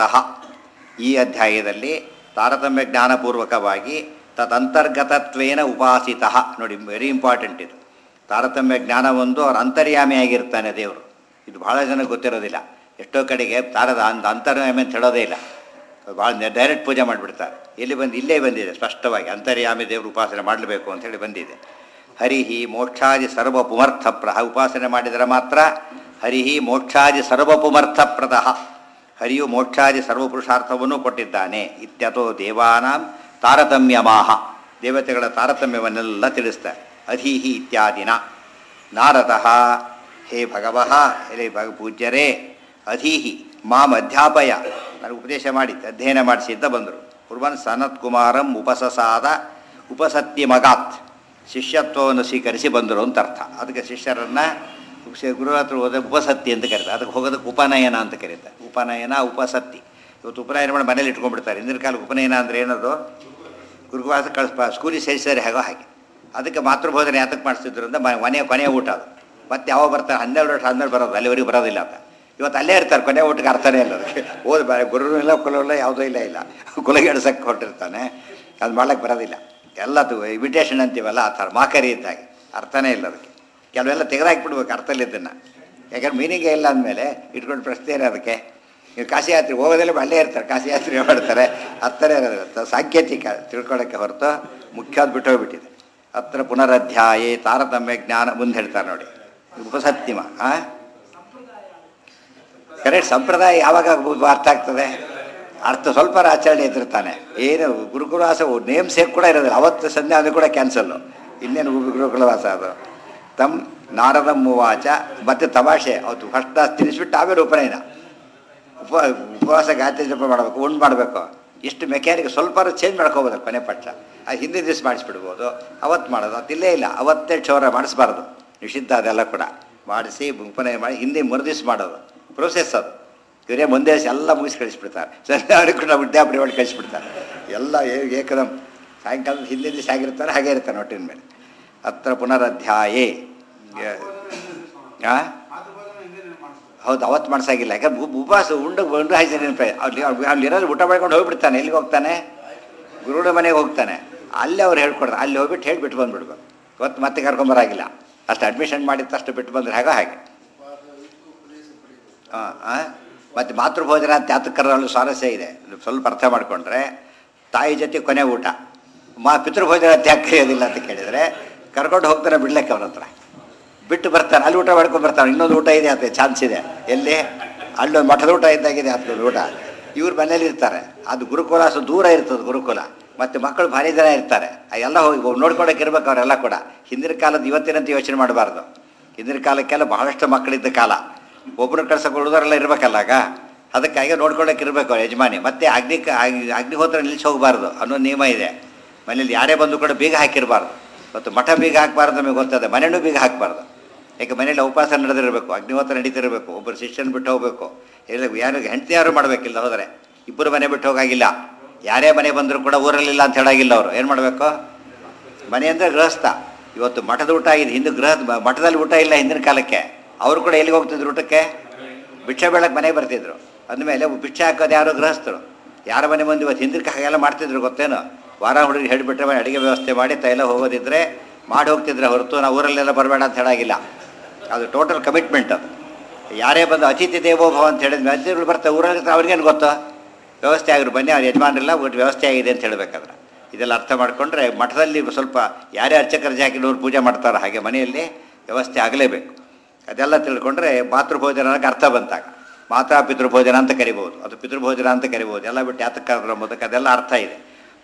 Speaker 1: ಈ ಅಧ್ಯಾಯದಲ್ಲಿ ತಾರತಮ್ಯ ಜ್ಞಾನಪೂರ್ವಕವಾಗಿ ತದಂತರ್ಗತತ್ವೇನ ಉಪಾಸಿತ ನೋಡಿ ವೆರಿ ಇಂಪಾರ್ಟೆಂಟ್ ಇದು ತಾರತಮ್ಯ ಜ್ಞಾನ ಒಂದು ಅವ್ರ ಅಂತರ್ಯಾಮಿಯಾಗಿರ್ತಾನೆ ದೇವರು ಇದು ಭಾಳ ಜನ ಗೊತ್ತಿರೋದಿಲ್ಲ ಎಷ್ಟೋ ಕಡೆಗೆ ತಾರದ ಅಂತ ಅಂತರ್ಯಾಮಿ ಅಂತ ಹೇಳೋದೇ ಇಲ್ಲ ಭಾಳ ಡೈರೆಕ್ಟ್ ಪೂಜೆ ಮಾಡಿಬಿಡ್ತಾರೆ ಎಲ್ಲಿ ಬಂದು ಇಲ್ಲೇ ಬಂದಿದೆ ಸ್ಪಷ್ಟವಾಗಿ ಅಂತರ್ಯಾಮಿ ದೇವರು ಉಪಾಸನೆ ಮಾಡಲೇಬೇಕು ಅಂತೇಳಿ ಬಂದಿದೆ ಹರಿಹಿ ಮೋಕ್ಷಾದಿ ಸರ್ವಪುಮರ್ಥಪ್ರ ಉಪಾಸನೆ ಮಾಡಿದರೆ ಮಾತ್ರ ಹರಿಹಿ ಮೋಕ್ಷಾದಿ ಸರ್ವಪುಮರ್ಥಪ್ರದ ಹರಿಯು ಮೋಕ್ಷಾದಿ ಸರ್ವಪುರುಷಾರ್ಥವನ್ನು ಕೊಟ್ಟಿದ್ದಾನೆ ಇತ್ಯಥೋ ದೇವಾನಾಂ ತಾರತಮ್ಯಮಾಹ ದೇವತೆಗಳ ತಾರತಮ್ಯವನ್ನೆಲ್ಲ ತಿಳಿಸ್ತಾರೆ ಅಧೀಹಿ ಇತ್ಯಾದಿನ ನಾರದಃ ಹೇ ಭಗವಃ ಹೇ ಭಗ ಪೂಜ್ಯರೇ ಅಧೀಹಿ ಮಾಂ ಅಧ್ಯಾಪಯ ನನಗೆ ಉಪದೇಶ ಮಾಡಿ ಅಧ್ಯಯನ ಮಾಡಿಸಿ ಅಂತ ಬಂದರು ಕುರ್ಬನ್ ಸನತ್ ಕುಮಾರಂ ಉಪಸಸಾದ ಉಪಸತ್ಯ ಮಗಾತ್ ಶಿಷ್ಯತ್ವವನ್ನು ಸ್ವೀಕರಿಸಿ ಬಂದರು ಅಂತ ಅರ್ಥ ಅದಕ್ಕೆ ಶಿಷ್ಯರನ್ನು ಗುರು ಹತ್ರ ಹೋದ ಉಪಸತ್ತಿ ಅಂತ ಕರೀತಾರೆ ಅದಕ್ಕೆ ಹೋಗೋದಕ್ಕೆ ಉಪನಯನ ಅಂತ ಕರೀತಾರೆ ಉಪನಯನ ಉಪಸತ್ತಿ ಇವತ್ತು ಉಪನಯನ ಮಾಡಿ ಮನೇಲಿ ಇಟ್ಕೊಂಡ್ಬಿಡ್ತಾರೆ ಹಿಂದಿನ ಕಾಲಕ್ಕೆ ಉಪನಯನ ಅಂದರೆ ಏನದು ಗುರುವಾಸ ಕಳಿಸ್ಪ ಸ್ಕೂಲಿಗೆ ಸೇರಿಸಿದ್ರೆ ಹೇಗೋ ಹಾಗೆ ಅದಕ್ಕೆ ಮಾತೃಬೋಧನೆ ಯಾತಕ್ಕೆ ಮಾಡಿಸ್ತಿದ್ರು ಅಂತ ಮನೆಯ ಕೊನೆಯ ಊಟ ಅದು ಮತ್ತೆ ಯಾವಾಗ ಬರ್ತಾರೆ ಹನ್ನೆರಡು ವರ್ಷ ಆದ್ಮೇಲೆ ಬರೋದು ಅಲ್ಲಿವರೆಗೆ ಬರೋದಿಲ್ಲ ಅಂತ ಇವತ್ತು ಅಲ್ಲೇ ಇರ್ತಾರೆ ಕೊನೆ ಊಟಕ್ಕೆ ಅರ್ಥನೇ ಇಲ್ಲ ಅದಕ್ಕೆ ಓದ್ ಬ ಗುರು ಇಲ್ಲ ಕುಲವೂ ಇಲ್ಲ ಯಾವುದೂ ಇಲ್ಲ ಇಲ್ಲ ಕುಲಗೆಡ್ಸಕ್ಕೆ ಹೊರಟಿರ್ತಾನೆ ಅದು ಮಾಡ್ಲಿಕ್ಕೆ ಬರೋದಿಲ್ಲ ಎಲ್ಲ ಇಮಿಟೇಷನ್ ಅಂತೀವಲ್ಲ ಆ ಥರ ಮಾಕರಿ ಇದ್ದಾಗೆ ಅರ್ಥನೇ ಇಲ್ಲ ಅದಕ್ಕೆ ಕೆಲವೆಲ್ಲ ತೆಗೆದಾಕ್ಬಿಡ್ಬೇಕು ಅರ್ಥ ಇಲ್ಲಿದ್ದನ್ನು ಯಾಕಂದ್ರೆ ಮೀನಿಂಗೇ ಇಲ್ಲ ಅಂದಮೇಲೆ ಇಟ್ಕೊಂಡು ಪ್ರಶ್ನೆ ಇದೆ ಅದಕ್ಕೆ ನೀವು ಕಾಶಿ ಯಾತ್ರೆ ಹೋಗೋದಲ್ಲೇ ಅಲ್ಲೇ ಇರ್ತಾರೆ ಕಾಶಿ ಯಾತ್ರೆ ಮಾಡ್ತಾರೆ ಅರ್ಥನೇ ಇರೋದಿಲ್ಲ ಸಾಂಕೇತಿಕ ತಿಳ್ಕೊಳ್ಳೋಕ್ಕೆ ಹೊರತು ಮುಖ್ಯವಾದ ಬಿಟ್ಟು ಹೋಗ್ಬಿಟ್ಟಿದೆ ಹತ್ರ ಪುನರಧ್ಯಾಯೇ ತಾರತಮ್ಯ ಜ್ಞಾನ ಮುಂದೆ ಹೇಳ್ತಾರೆ ನೋಡಿ ಉಪಸತ್ಯಮ ಆ ಕರೆಕ್ಟ್ ಸಂಪ್ರದಾಯ ಯಾವಾಗ ಅರ್ಥ ಆಗ್ತದೆ ಅರ್ಥ ಸ್ವಲ್ಪ ಆಚರಣೆ ಇದ್ದಿರ್ತಾನೆ ಏನು ಗುರುಕುಲವಾಸ ನೇಮ್ ಸೇಕ್ ಕೂಡ ಇರೋದಿಲ್ಲ ಅವತ್ತು ಸಂಧ್ಯಾ ಅದು ಕೂಡ ಕ್ಯಾನ್ಸಲ್ಲು ಇನ್ನೇನು ಗುರುಕುಲವಾಸ ಅದು ತಮ್ ನಾರದ ಮೂವಾಚ ಮತ್ತೆ ತಮಾಷೆ ಅವತ್ತು ಫಸ್ಟ್ ಕ್ಲಾಸ್ ತಿನ್ನಿಸ್ಬಿಟ್ಟು ಆಮೇಲೆ ಉಪನಯನ ಉಪ ಉಪವಾಸ ಗಾಯತ್ರಿ ಜಪ ಮಾಡಬೇಕು ಉಂಡು ಮಾಡಬೇಕು ಇಷ್ಟು ಮೆಕ್ಯಾನಿಕ್ ಸ್ವಲ್ಪ ಚೇಂಜ್ ಮಾಡ್ಕೋಬೋದು ಕೊನೆ ಪಕ್ಷ ಅದು ಹಿಂದಿನ ದಿವಸ ಮಾಡಿಸ್ಬಿಡ್ಬೋದು ಅವತ್ತು ಮಾಡೋದು ಅದಿಲ್ಲೇ ಇಲ್ಲ ಅವತ್ತೇ ಕ್ಷೌರ ಮಾಡಿಸ್ಬಾರ್ದು ನಿಷಿದ್ಧ ಅದೆಲ್ಲ ಕೂಡ ಮಾಡಿಸಿ ಉಪನಯನ ಮಾಡಿ ಹಿಂದೆ ಮರುದಿವ್ಸ ಮಾಡೋದು ಪ್ರೊಸೆಸ್ ಅದು ಇವರೇ ಮುಂದೆ ಎಲ್ಲ ಮುಗಿಸಿ ಕಳಿಸ್ಬಿಡ್ತಾರೆ ಸಂಧ್ಯಾವಳಿ ಕೂಡ ವಿದ್ಯಾಪುರಿ ಮಾಡಿ ಕಳಿಸ್ಬಿಡ್ತಾರೆ ಎಲ್ಲ ಏ- ಏಕದಮ್ ಸಾಯಂಕಾಲದ ಹಿಂದಿನ ದಿವಸ ಆಗಿರ್ತಾರೆ ಹಾಗೆ ಇರ್ತಾರೆ ಒಟ್ಟಿನ ಮೇಲೆ ಹತ್ರ ಪುನರಧ್ಯಾಯೇ ಹಾಂ ಹೌದು ಅವತ್ತು ಮಾಡ್ಸಾಗಿಲ್ಲ ಯಾಕಂದ್ರೆ ಉಪ- ಉಪವಾಸ ಉಂಡು ಉಂಡು ಹಾಯ್ಸಿ ನೆನಪೆ ಅಲ್ಲಿ ಅಲ್ಲಿ ಇರೋದು ಊಟ ಮಾಡ್ಕೊಂಡು ಹೋಗ್ಬಿಡ್ತಾನೆ ಎಲ್ಲಿಗೆ ಹೋಗ್ತಾನೆ ಗುರುಡ ಮನೆಗೆ ಹೋಗ್ತಾನೆ ಅಲ್ಲಿ ಅವ್ರು ಹೇಳ್ಕೊಡ್ತಾರೆ ಅಲ್ಲಿ ಹೋಗ್ಬಿಟ್ಟು ಹೇಳ್ಬಿಟ್ಟು ಬಂದ್ಬಿಡ್ಬೇಕು ಇವತ್ತು ಮತ್ತೆ ಕರ್ಕೊಂಬರಾಗಿಲ್ಲ ಅಷ್ಟು ಅಡ್ಮಿಷನ್ ಮಾಡಿದ್ದು ಅಷ್ಟು ಬಿಟ್ಟು ಬಂದ್ರೆ ಹಾಗೆ ಹಾಗೆ ಹಾಂ ಹಾಂ ಮತ್ತು ಮಾತೃಭೋಜನ ಅಂತ ಯಾತಕ್ಕೆ ಕರೆದಲ್ಲೂ ಸ್ವಾರಸ್ಯ ಇದೆ ಇದು ಸ್ವಲ್ಪ ಅರ್ಥ ಮಾಡಿಕೊಂಡ್ರೆ ತಾಯಿ ಜೊತೆ ಕೊನೆ ಊಟ ಮಾ ಪಿತೃಭೋಜನ ಅಂತ ಯಾಕೆ ಕರೆಯೋದಿಲ್ಲ ಅಂತ ಕೇಳಿದರೆ ಕರ್ಕೊಂಡು ಹೋಗ್ತಾನೆ ಬಿಡ್ಲಿಕ್ಕೆ ಅವ್ರ ಹತ್ರ ಬಿಟ್ಟು ಬರ್ತಾನೆ ಅಲ್ಲಿ ಊಟ ಮಾಡ್ಕೊಂಡು ಬರ್ತಾನೆ ಇನ್ನೊಂದು ಊಟ ಇದೆ ಅಂತ ಚಾನ್ಸ್ ಇದೆ ಎಲ್ಲಿ ಅಲ್ಲೊಂದು ಮಠದ ಊಟ ಇದ್ದಾಗಿದೆ ಅಂತ ಊಟ ಇವ್ರು ಮನೇಲಿ ಇರ್ತಾರೆ ಅದು ಗುರುಕುಲ ಸೊ ದೂರ ಇರ್ತದೆ ಗುರುಕುಲ ಮತ್ತು ಮಕ್ಕಳು ಭಾರಿ ಜನ ಇರ್ತಾರೆ ಎಲ್ಲ ಹೋಗಿ ನೋಡ್ಕೊಳಕ್ಕೆ ಇರ್ಬೇಕು ಅವರೆಲ್ಲ ಕೂಡ ಹಿಂದಿನ ಕಾಲದ ಇವತ್ತಿನಂತ ಯೋಚನೆ ಮಾಡಬಾರ್ದು ಹಿಂದಿನ ಕಾಲಕ್ಕೆಲ್ಲ ಬಹಳಷ್ಟು ಮಕ್ಕಳಿದ್ದ ಕಾಲ ಒಬ್ಬರು ಕಳ್ಸಕ್ಕೆ ಉಳಿದವರೆಲ್ಲ ಇರಬೇಕಲ್ಲ ಆಗ ಅದಕ್ಕಾಗಿ ನೋಡ್ಕೊಳಕ್ಕೆ ಇರಬೇಕು ಅವ್ರ ಯಜಮಾನಿ ಮತ್ತೆ ಅಗ್ನಿ ಅಗ್ನಿ- ಅಗ್ನಿಹೋತ್ರ ನಿಲ್ಲಿಸಿ ಹೋಗಬಾರ್ದು ಅನ್ನೋ ನಿಯಮ ಇದೆ ಮನೇಲಿ ಯಾರೇ ಬಂದು ಕೂಡ ಬೀಗ ಹಾಕಿರಬಾರ್ದು ಮತ್ತು ಮಠ ಬೀಗ ಹಾಕಬಾರ್ದು ನಮಗೆ ಗೊತ್ತದೆ ಮನೆಯೂ ಬೀಗ ಹಾಕಬಾರ್ದು ಯಾಕೆ ಮನೇಲಿ ಉಪವಾಸ ನಡೆದಿರಬೇಕು ಅಗ್ನಿಹೋತ್ರ ನಡೀತಿರಬೇಕು ಒಬ್ಬರು ಶಿಷ್ಯನ ಬಿಟ್ಟು ಹೋಗಬೇಕು ಇಲ್ಲ ಯಾರು ಹೆಂಡತಿ ಯಾರು ಮಾಡಬೇಕಿಲ್ಲ ಹೋದರೆ ಇಬ್ಬರು ಮನೆ ಬಿಟ್ಟು ಹೋಗಾಗಿಲ್ಲ ಯಾರೇ ಮನೆ ಬಂದರೂ ಕೂಡ ಊರಲ್ಲಿಲ್ಲ ಅಂತ ಹೇಳಾಗಿಲ್ಲ ಅವರು ಏನು ಮಾಡಬೇಕು ಮನೆ ಅಂದರೆ ಗೃಹಸ್ಥ ಇವತ್ತು ಮಠದ ಊಟ ಆಗಿದೆ ಹಿಂದೆ ಗೃಹದ ಮಠದಲ್ಲಿ ಊಟ ಇಲ್ಲ ಹಿಂದಿನ ಕಾಲಕ್ಕೆ ಅವರು ಕೂಡ ಎಲ್ಲಿಗೆ ಹೋಗ್ತಿದ್ರು ಊಟಕ್ಕೆ ಭಿಕ್ಷೆ ಬೇಳಕ್ಕೆ ಮನೆಗೆ ಬರ್ತಿದ್ರು ಅಂದಮೇಲೆ ಭಿಕ್ಷೆ ಹಾಕೋದು ಯಾರು ಗೃಹಸ್ಥರು ಯಾರ ಮನೆ ಬಂದು ಇವತ್ತು ಹಿಂದಿನ ಹಾಗೆಲ್ಲ ಮಾಡ್ತಿದ್ರು ಗೊತ್ತೇನು ವಾರ ಹುಡುಗಿ ಹೇಳಿಬಿಟ್ರೆ ಮನೆ ಅಡುಗೆ ವ್ಯವಸ್ಥೆ ಮಾಡಿ ತೈಲ ಹೋಗೋದಿದ್ರೆ ಮಾಡಿ ಹೋಗ್ತಿದ್ರೆ ಹೊರತು ನಾವು ಊರಲ್ಲೆಲ್ಲ ಬರಬೇಡ ಅಂತ ಹೇಳಾಗಿಲ್ಲ ಅದು ಟೋಟಲ್ ಕಮಿಟ್ಮೆಂಟ್ ಅದು ಯಾರೇ ಬಂದು ಅತಿಥಿ ದೇವೋಭವ ಅಂತ ಹೇಳಿದ್ಮೇಲೆ ಅತಿಥಿಗಳು ಬರ್ತಾರೆ ಊರಲ್ಲಿ ಅವ್ರಿಗೇನು ಗೊತ್ತು ವ್ಯವಸ್ಥೆ ಆಗಿರು ಬನ್ನಿ ಅವ್ರ ಯಜಮಾನರಿಲ್ಲ ಒಟ್ಟು ವ್ಯವಸ್ಥೆ ಆಗಿದೆ ಅಂತ ಹೇಳಬೇಕಾದ್ರೆ ಇದೆಲ್ಲ ಅರ್ಥ ಮಾಡಿಕೊಂಡ್ರೆ ಮಠದಲ್ಲಿ ಸ್ವಲ್ಪ ಯಾರೇ ಅರ್ಚಕರ ಜಾಕಿನವ್ರು ಪೂಜೆ ಮಾಡ್ತಾರೋ ಹಾಗೆ ಮನೆಯಲ್ಲಿ ವ್ಯವಸ್ಥೆ ಆಗಲೇಬೇಕು ಅದೆಲ್ಲ ತಿಳ್ಕೊಂಡ್ರೆ ಮಾತೃಭೋಜನ ಅನ್ನೋಕೆ ಅರ್ಥ ಬಂತಾಗ ಮಾತಾ ಪಿತೃಭೋಜನ ಅಂತ ಕರಿಬೋದು ಅದು ಪಿತೃಭೋಜನ ಅಂತ ಕರಿಬೋದು ಎಲ್ಲ ಬಿಟ್ಟು ಯಾತಕ್ಕೆ ಕರೆದ್ರಂಬುದಕ್ಕೆ ಅದೆಲ್ಲ ಅರ್ಥ ಇದೆ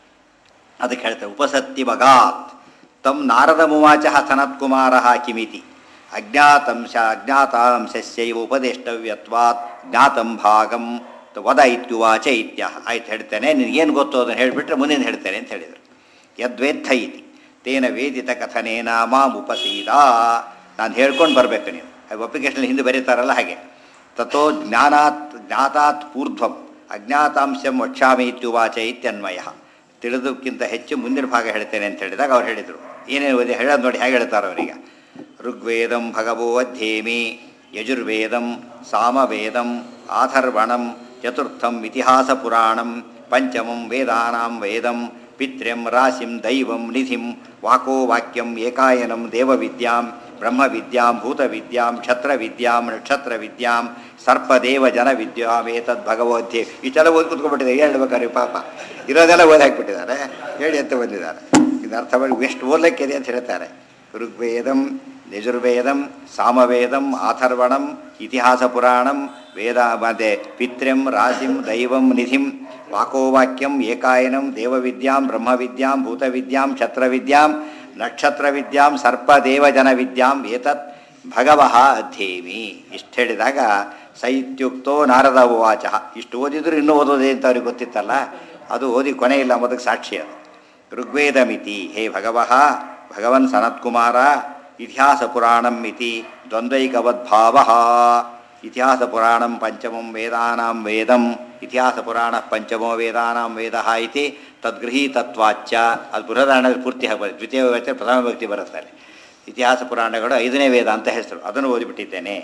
Speaker 1: ಅದಕ್ಕೆ ಹೇಳ್ತಾರೆ ಉಪಸತ್ತಿ ಮಗಾತ್ ತಮ್ ನಾರದ ಮುವಾಚ ಸನತ್ ಕುಮಾರ ಕಿಮಿತಿ ಅಜ್ಞಾತಂಶ ಅಜ್ಞಾತಾಂಶಸ್ಯೈವ ಉಪದೇಷ್ಟವ್ಯತ್ವಾತ್ ಜ್ಞಾತಂ ಭಾಗಂ ವದ ಇತ್ಯುವಾಚ ಇತ್ಯ ಆಯ್ತು ಹೇಳ್ತೇನೆ ನಿನಗೇನು ಗೊತ್ತು ಅದನ್ನು ಹೇಳಿಬಿಟ್ರೆ ಮುಂದಿನ ಹೇಳ್ತೇನೆ ಅಂತ ಹೇಳಿದರು ಯದ್ವೇತ್ಥ ಇತಿ ತೇನ ವೇದಿತ ಕಥನೇನ ಮಾಂ ಉಪಸೀದ ನಾನು ಹೇಳ್ಕೊಂಡು ಬರಬೇಕು ನೀನು ಅಪ್ಲಿಕೇಶನ್ ಹಿಂದೆ ಬರೀತಾರಲ್ಲ ಹಾಗೆ ತಥೋ ಜ್ಞಾನಾತ್ ಜ್ಞಾತಾತ್ ಪೂರ್ಧ್ವಂ ಅಜ್ಞಾತಾಂಶಂ ವಕ್ಷಾಮಿ ಇತ್ಯುವಾಚ ಇತ್ಯನ್ವಯ ತಿಳಿದಕ್ಕಿಂತ ಹೆಚ್ಚು ಮುಂದಿನ ಭಾಗ ಹೇಳ್ತೇನೆ ಅಂತ ಹೇಳಿದಾಗ ಅವ್ರು ಹೇಳಿದರು ಏನೇನು ಓದಿ ಹೇಳೋದು ನೋಡಿ ಹೇಗೆ ಹೇಳ್ತಾರೆ ಅವರಿಗೆ ಋಗ್ವೇದಂ ಭಗವೋ ಅಧ್ಯೇಮಿ ಯಜುರ್ವೇದಂ ಸಾಮವೇದಂ ಆಥರ್ವಣಂ ಚತುರ್ಥಂ ಇತಿಹಾಸ ಪುರಾಣಂ ಪಂಚಮಂ ವೇದಾನಾಂ ವೇದಂ ಪಿತ್ರ್ಯಂ ರಾಶಿಂ ದೈವಂ ನಿಧಿಂ ವಾಕೋ ವಾಕ್ಯಂ ಏಕಾಯನಂ ದೇವವಿದ್ಯಾಂ ಬ್ರಹ್ಮವಿದ್ಯಾಂ ಭೂತವಿದ್ಯಾಂ ಕ್ಷತ್ರವಿದ್ಯಾಂ ನಕ್ಷತ್ರವಿದ್ಯಾಂ ಸರ್ಪದೇವ ಜನ ವಿದ್ಯಾಂ ಏತದ್ ಭಗವದ್ಧಿ ಇಷ್ಟೆಲ್ಲ ಓದಿ ಕುತ್ಕೊಂಡ್ಬಿಟ್ಟಿದೆ ಹೇಳ್ಬೇಕಾದ್ರೆ ಪಾಪ ಇರೋದೆಲ್ಲ ಓದಿ ಹಾಕ್ಬಿಟ್ಟಿದ್ದಾರೆ ಹೇಳಿ ಅಂತ ಬಂದಿದ್ದಾರೆ ಇದು ಅರ್ಥ ಮಾಡಿ ಎಷ್ಟು ಓದಲಿಕ್ಕಿದೆ ಅಂತ ಹೇಳ್ತಾರೆ ಋಗ್ವೇದಂ ಯಜುರ್ವೇದಂ ಸಾಮವೇದಂ ಆಥರ್ವಣಂ ಇತಿಹಾಸ ಪುರಾಣಂ ವೇದ ಮತ್ತೆ ಪಿತ್ರ್ಯಂ ರಾಶಿಂ ದೈವಂ ನಿಧಿಂ ವಾಕೋವಾಕ್ಯಂ ಏಕಾಯನಂ ದೇವವಿದ್ಯಾಂ ಬ್ರಹ್ಮವಿದ್ಯಾಂ ಭೂತವಿದ್ಯಾಂ ಕ್ಷತ್ರವಿದ್ಯಾಂ ನಕ್ಷತ್ರವಿದ್ಯಾಂ ಸರ್ಪದೇವಜನ ವಿದ್ಯಾಂ ಏತತ್ ಭಗವಃ ಅಧ್ಯೇಮಿ ಇಷ್ಟು ಹೇಳಿದಾಗ ಸೈತ್ಯುಕ್ತೋ ನಾರದ ಉವಾಚ ಇಷ್ಟು ಓದಿದ್ರು ಇನ್ನೂ ಓದೋದೇ ಅಂತ ಅವ್ರಿಗೆ ಗೊತ್ತಿತ್ತಲ್ಲ ಅದು ಓದಿ ಕೊನೆ ಇಲ್ಲ ಮೊದಲು ಸಾಕ್ಷಿ ಅದು ಋಗ್ವೇದಮಿತಿ ಹೇ ಭಗವಃ ಭಗವನ್ ಸನತ್ಕುಮಾರ ಇತಿಹಾಸ ಪುರಾಣಂ ಇತಿ ದ್ವಂದ್ವೈಕವದ್ಭಾವ ಇತಿಹಾಸ ಪುರಾಣಂ ಪಂಚಮಂ ವೇದಾನಾಂ ವೇದಂ ಇತಿಹಾಸ ಪುರಾಣ ಪಂಚಮೋ ವೇದಾನಾಂ ವೇದ ಇತಿ ತದ್ಗೃಹೀತತ್ವಾಚ್ಯ ಅದು ಬೃಹದಾರಣ ಪೂರ್ತಿ ಆಗ್ಬೋದು ದ್ವಿತೀಯ ವ್ಯವಸ್ಥೆ ಪ್ರಥಮ ವ್ಯಕ್ತಿ ಬರುತ್ತಾರೆ ಇತಿಹಾಸ ಪುರಾಣಗಳು ಐದನೇ ವೇದ ಅಂತ ಹೆಸರು ಅದನ್ನು ಓದಿಬಿಟ್ಟಿದ್ದೇನೆ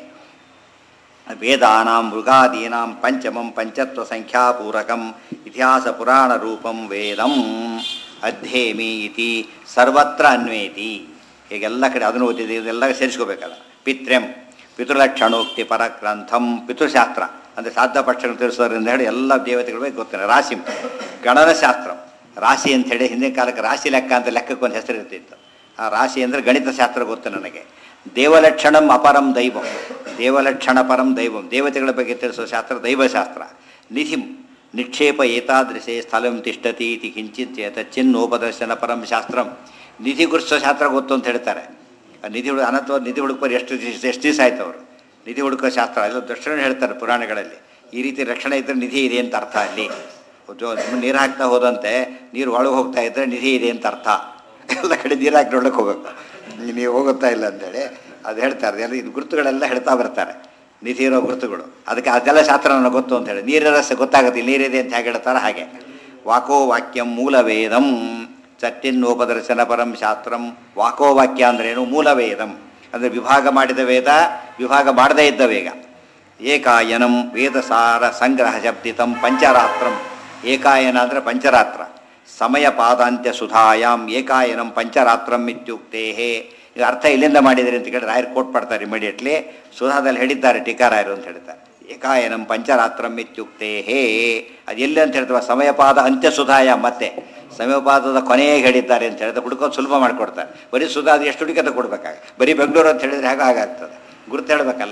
Speaker 1: ವೇದಾನಾಂ ಮೃಗಾದೀನಾಂ ಪಂಚಮಂ ಪಂಚತ್ವ ಸಂಖ್ಯಾಪೂರಕಂ ಇತಿಹಾಸ ಪುರಾಣ ರೂಪಂ ವೇದಂ ಅಧ್ಯೇಮಿ ಇತಿ ಸರ್ವತ್ರ ಅನ್ವೇತಿ ಹೀಗೆಲ್ಲ ಕಡೆ ಅದನ್ನು ಓದಿದೆ ಇದೆಲ್ಲ ಸೇರಿಸ್ಕೋಬೇಕಲ್ಲ ಪಿತ್ರ್ಯಂ ಪಿತೃಲಕ್ಷಣೋಕ್ತಿ ಪರಗ್ರಂಥಂ ಪಿತೃಶಾಸ್ತ್ರ ಅಂದರೆ ಸಾಧ್ಯ ಪಕ್ಷಗಳು ತಿಳಿಸೋದ್ರಿಂದ ಹೇಳಿ ಎಲ್ಲ ದೇವತೆಗಳ ಬಗ್ಗೆ ಗೊತ್ತಿಲ್ಲ ರಾಶಿ ಗಣನಶಾಸ್ತ್ರ ರಾಶಿ ಅಂತ ಹೇಳಿ ಹಿಂದಿನ ಕಾಲಕ್ಕೆ ರಾಶಿ ಲೆಕ್ಕ ಅಂತ ಲೆಕ್ಕಕ್ಕೆ ಒಂದು ಹೆಸರು ಇರ್ತಿತ್ತು ಆ ರಾಶಿ ಅಂದರೆ ಗಣಿತ ಶಾಸ್ತ್ರ ಗೊತ್ತು ನನಗೆ ದೇವಲಕ್ಷಣಂ ಅಪರಂ ದೈವಂ ದೇವಲಕ್ಷಣ ಪರಂ ದೈವಂ ದೇವತೆಗಳ ಬಗ್ಗೆ ತಿಳಿಸೋ ಶಾಸ್ತ್ರ ದೈವಶಾಸ್ತ್ರ ನಿಧಿಂ ನಿಕ್ಷೇಪ ಏತಾದೃಶೇ ಸ್ಥಳಂ ತಿಷ್ಟತಿ ಇತಿ ಕಿಂಚಿತ್ ತಚ್ಚಿನ್ನೋಪದರ್ಶನ ಪರಂ ಶಾಸ್ತ್ರಂ ನಿಧಿ ಗುರುಸೋ ಶಾಸ್ತ್ರ ಗೊತ್ತು ಅಂತ ಹೇಳ್ತಾರೆ ಆ ನಿಧಿ ಹುಡು ಅನಂತ ನಿಧಿ ಹುಡುಕೋರು ಎಷ್ಟು ದಿವ್ಸ- ಎಷ್ಟು ದಿವಸ ಆಯ್ತು ಅವರು ನಿಧಿ ಹುಡುಕೋ ಶಾಸ್ತ್ರ ಎಲ್ಲ ದರ್ಶನ ಹೇಳ್ತಾರೆ ಪುರಾಣಗಳಲ್ಲಿ ಈ ರೀತಿ ರಕ್ಷಣೆ ಇದ್ದರೆ ನಿಧಿ ಇದೆ ಅಂತ ಅರ್ಥ ಅಲ್ಲಿ ನೀರು ಹಾಕ್ತಾ ಹೋದಂತೆ ನೀರು ಒಳಗೆ ಹೋಗ್ತಾ ಇದ್ದರೆ ನಿಧಿ ಇದೆ ಅಂತ ಅರ್ಥ ಎಲ್ಲ ಕಡೆ ನೀರು ಹಾಕಿ ನೋಡಕ್ಕೆ ಹೋಗ್ಬೇಕು ನೀವು ಹೋಗುತ್ತಾ ಇಲ್ಲ ಅಂತೇಳಿ ಅದು ಹೇಳ್ತಾರೆ ಎಲ್ಲ ಇದು ಗುರುತುಗಳೆಲ್ಲ ಹೇಳ್ತಾ ಬರ್ತಾರೆ ನಿಧಿ ಇರೋ ಗುರುತುಗಳು ಅದಕ್ಕೆ ಅದೆಲ್ಲ ಶಾಸ್ತ್ರ ನನಗೆ ಗೊತ್ತು ಅಂತ ಹೇಳಿ ನೀರಿನ ರಸ ಗೊತ್ತಾಗುತ್ತೆ ಇಲ್ಲಿ ನೀರಿದೆ ಅಂತ ಹೇಗೆ ಹೇಳ್ತಾರೆ ಹಾಗೆ ವಾಕೋ ವಾಕ್ಯಂ ಮೂಲವೇದಂ ಚಟ್ಟಿನ್ನೋಪದರ್ಶನ ಪರಂ ಶಾಸ್ತ್ರಂ ವಾಕೋ ವಾಕ್ಯ ಅಂದ್ರೇನು ಮೂಲವೇದಂ ಅಂದರೆ ವಿಭಾಗ ಮಾಡಿದ ವೇದ ವಿಭಾಗ ಮಾಡದೇ ಇದ್ದ ವೇಗ ಏಕಾಯನಂ ವೇದಸಾರ ಸಂಗ್ರಹ ಶಬ್ದಿತಂ ಪಂಚರಾತ್ರಂ ಏಕಾಯನ ಅಂದರೆ ಪಂಚರಾತ್ರ ಸಮಯ ಪಾದಾಂತ್ಯ ಸುಧಾಯಾಮ್ ಏಕಾಯನಂ ಪಂಚರಾತ್ರಂ ಇತ್ಯುಕ್ತೇ ಇದು ಅರ್ಥ ಇಲ್ಲಿಂದ ಮಾಡಿದರೆ ಅಂತ ಕೇಳಿ ರಾಯರು ಕೋಟ್ ಮಾಡ್ತಾರೆ ಇಮಿಡಿಯೇಟ್ಲಿ ಸುಧಾದಲ್ಲಿ ಹೇಳಿದ್ದಾರೆ ಟೀಕಾರಾಯರು ಅಂತ ಹೇಳ್ತಾರೆ ಏಕಾಯನಂ ಪಂಚರಾತ್ರಂ ಇತ್ಯುಕ್ತೇ ಅದು ಎಲ್ಲಿ ಅಂತ ಹೇಳ್ತಾರೆ ಸಮಯಪಾದ ಅಂತ್ಯ ಸುಧಾಯ ಮತ್ತೆ ಸಮಯಪಾದದ ಕೊನೆಗೆ ಹೇಳಿದ್ದಾರೆ ಅಂತ ಹೇಳಿದ್ರೆ ಹುಡ್ಕೋದು ಸುಲಭ ಮಾಡಿಕೊಡ್ತಾರೆ ಬರೀ ಸುಧಾ ಅದು ಎಷ್ಟು ಹುಡುಕಿ ಕೊಡ್ಬೇಕಾಗ ಬರೀ ಬೆಂಗಳೂರು ಅಂತ ಹೇಳಿದ್ರೆ ಹೇಗೆ ಹಾಗಾಗ್ತದೆ ಗುರುತು ಹೇಳಬೇಕಲ್ಲ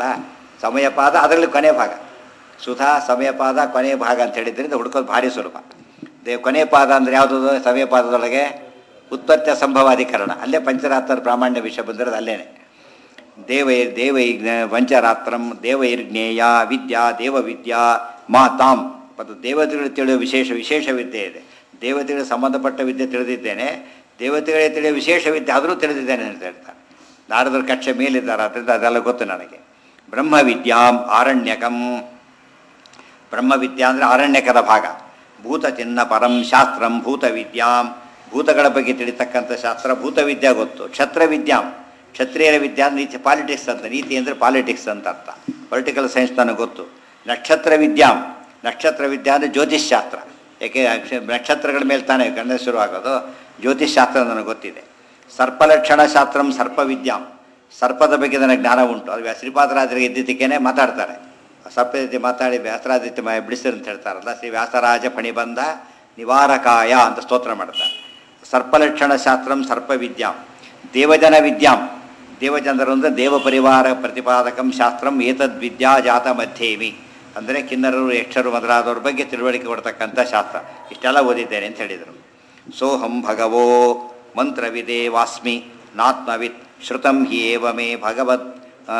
Speaker 1: ಸಮಯಪಾದ ಅದರಲ್ಲಿ ಕೊನೆ ಭಾಗ ಸುಧಾ ಸಮಯಪಾದ ಕೊನೆಯ ಭಾಗ ಅಂತ ಹೇಳಿದ್ರಿಂದ ಹುಡ್ಕೋದು ಭಾರಿ ಸುಲಭ ದೇವ್ ಕೊನೆ ಪಾದ ಅಂದರೆ ಯಾವುದು ಸಮಯ ಪಾದದೊಳಗೆ ಉತ್ಪತ್ತಿ ಸಂಭವಾಧಿಕರಣ ಅಲ್ಲೇ ಪಂಚರಾತ್ರ ಪ್ರಾಮಾಣ್ಯ ವಿಷಯ ಬಂದಿರೋದು ಅಲ್ಲೇನೆ ದೇವ ದೇವೈಜ್ಞ ಪಂಚರಾತ್ರಂ ದೇವೈರ್ಜ್ಞೇಯ ವಿದ್ಯಾ ದೇವವಿದ್ಯಾ ಮಾತಾಂ ಮತ್ತು ದೇವತೆಗಳು ತಿಳಿಯುವ ವಿಶೇಷ ವಿಶೇಷ ವಿದ್ಯೆ ಇದೆ ದೇವತೆಗಳಿಗೆ ಸಂಬಂಧಪಟ್ಟ ವಿದ್ಯೆ ತಿಳಿದಿದ್ದೇನೆ ದೇವತೆಗಳಿಗೆ ತಿಳಿಯುವ ವಿಶೇಷ ವಿದ್ಯೆ ಆದರೂ ತಿಳಿದಿದ್ದೇನೆ ಅಂತ ಹೇಳ್ತಾರೆ ನಾರದರು ಕಕ್ಷೆ ಮೇಲಿದ್ದಾರೆ ಅದರಿಂದ ಅದೆಲ್ಲ ಗೊತ್ತು ನನಗೆ ಬ್ರಹ್ಮವಿದ್ಯಾಂ ಆರಣ್ಯಕಂ ಬ್ರಹ್ಮವಿದ್ಯಾ ಅಂದರೆ ಆರಣ್ಯಕದ ಭಾಗ ಭೂತ ಚಿನ್ನ ಪರಂ ಶಾಸ್ತ್ರಂ ಭೂತವಿದ್ಯಾಂ ಭೂತಗಳ ಬಗ್ಗೆ ತಿಳಿತಕ್ಕಂಥ ಶಾಸ್ತ್ರ ಭೂತವಿದ್ಯಾ ಗೊತ್ತು ಕ್ಷತ್ರವಿದ್ಯಾಂ ಕ್ಷತ್ರಿಯರ ವಿದ್ಯಾ ಅಂದ್ರೆ ನೀತಿ ಪಾಲಿಟಿಕ್ಸ್ ಅಂತ ನೀತಿ ಅಂದರೆ ಪಾಲಿಟಿಕ್ಸ್ ಅಂತ ಅರ್ಥ ಪೊಲಿಟಿಕಲ್ ಸೈನ್ಸ್ ನನಗೆ ಗೊತ್ತು ನಕ್ಷತ್ರ ವಿದ್ಯಾಂ ನಕ್ಷತ್ರ ವಿದ್ಯಾ ಅಂದರೆ ಜ್ಯೋತಿಷ್ ಶಾಸ್ತ್ರ ಏಕೆ ಅಕ್ಷ- ನಕ್ಷತ್ರಗಳ ಮೇಲೆ ತಾನೇ ಗಂಡ ಶುರು ಆಗೋದು ಜ್ಯೋತಿಷ್ ಶಾಸ್ತ್ರ ನನಗೆ ಗೊತ್ತಿದೆ ಸರ್ಪಲಕ್ಷಣ ಶಾಸ್ತ್ರಂ ಸರ್ಪವಿದ್ಯಾಂ ಸರ್ಪದ ಬಗ್ಗೆ ನನಗೆ ಜ್ಞಾನ ಉಂಟು ಅದು ಶ್ರೀಪಾದರಾಜರಿಗೆ ಇದ್ದಿದ್ದಕ್ಕೇನೆ ಮಾತಾಡ್ತಾರೆ ಸರ್ಪ ಜೊತೆ ಮಾತಾಡಿ ವ್ಯಾಸರಾಜ ಮ ಬಿಡಿಸಿರು ಅಂತ ಹೇಳ್ತಾರಲ್ಲ ಶ್ರೀ ವ್ಯಾಸರಾಜ ಫಣಿಬಂಧ ನಿವಾರಕಾಯ ಅಂತ ಸ್ತೋತ್ರ ಮಾಡ್ತಾರೆ ಸರ್ಪಲಕ್ಷಣ ಶಾಸ್ತ್ರಂ ಸರ್ಪವಿದ್ಯಾಂ ದೇವಜನ ವಿದ್ಯಾಂ ದೇವಜನರು ಅಂದರೆ ದೇವ ಪರಿವಾರ ಪ್ರತಿಪಾದಕಂ ಶಾಸ್ತ್ರಂ ಏತದ್ ವಿದ್ಯಾ ಜಾತ ಮಧ್ಯೇಮಿ ಅಂದರೆ ಕಿನ್ನರರು ಯಕ್ಷರು ಮೊದಲಾದವ್ರ ಬಗ್ಗೆ ತಿಳುವಳಿಕೆ ಕೊಡ್ತಕ್ಕಂಥ ಶಾಸ್ತ್ರ ಇಷ್ಟೆಲ್ಲ ಓದಿದ್ದೇನೆ ಅಂತ ಹೇಳಿದರು ಸೋಹಂ ಭಗವೋ ಮಂತ್ರವಿದೇ ವಾಸ್ಮಿ ನಾತ್ಮವಿತ್ ಶ್ರುತಂ ಹಿ ಏವ ಮೇ ಭಗವತ್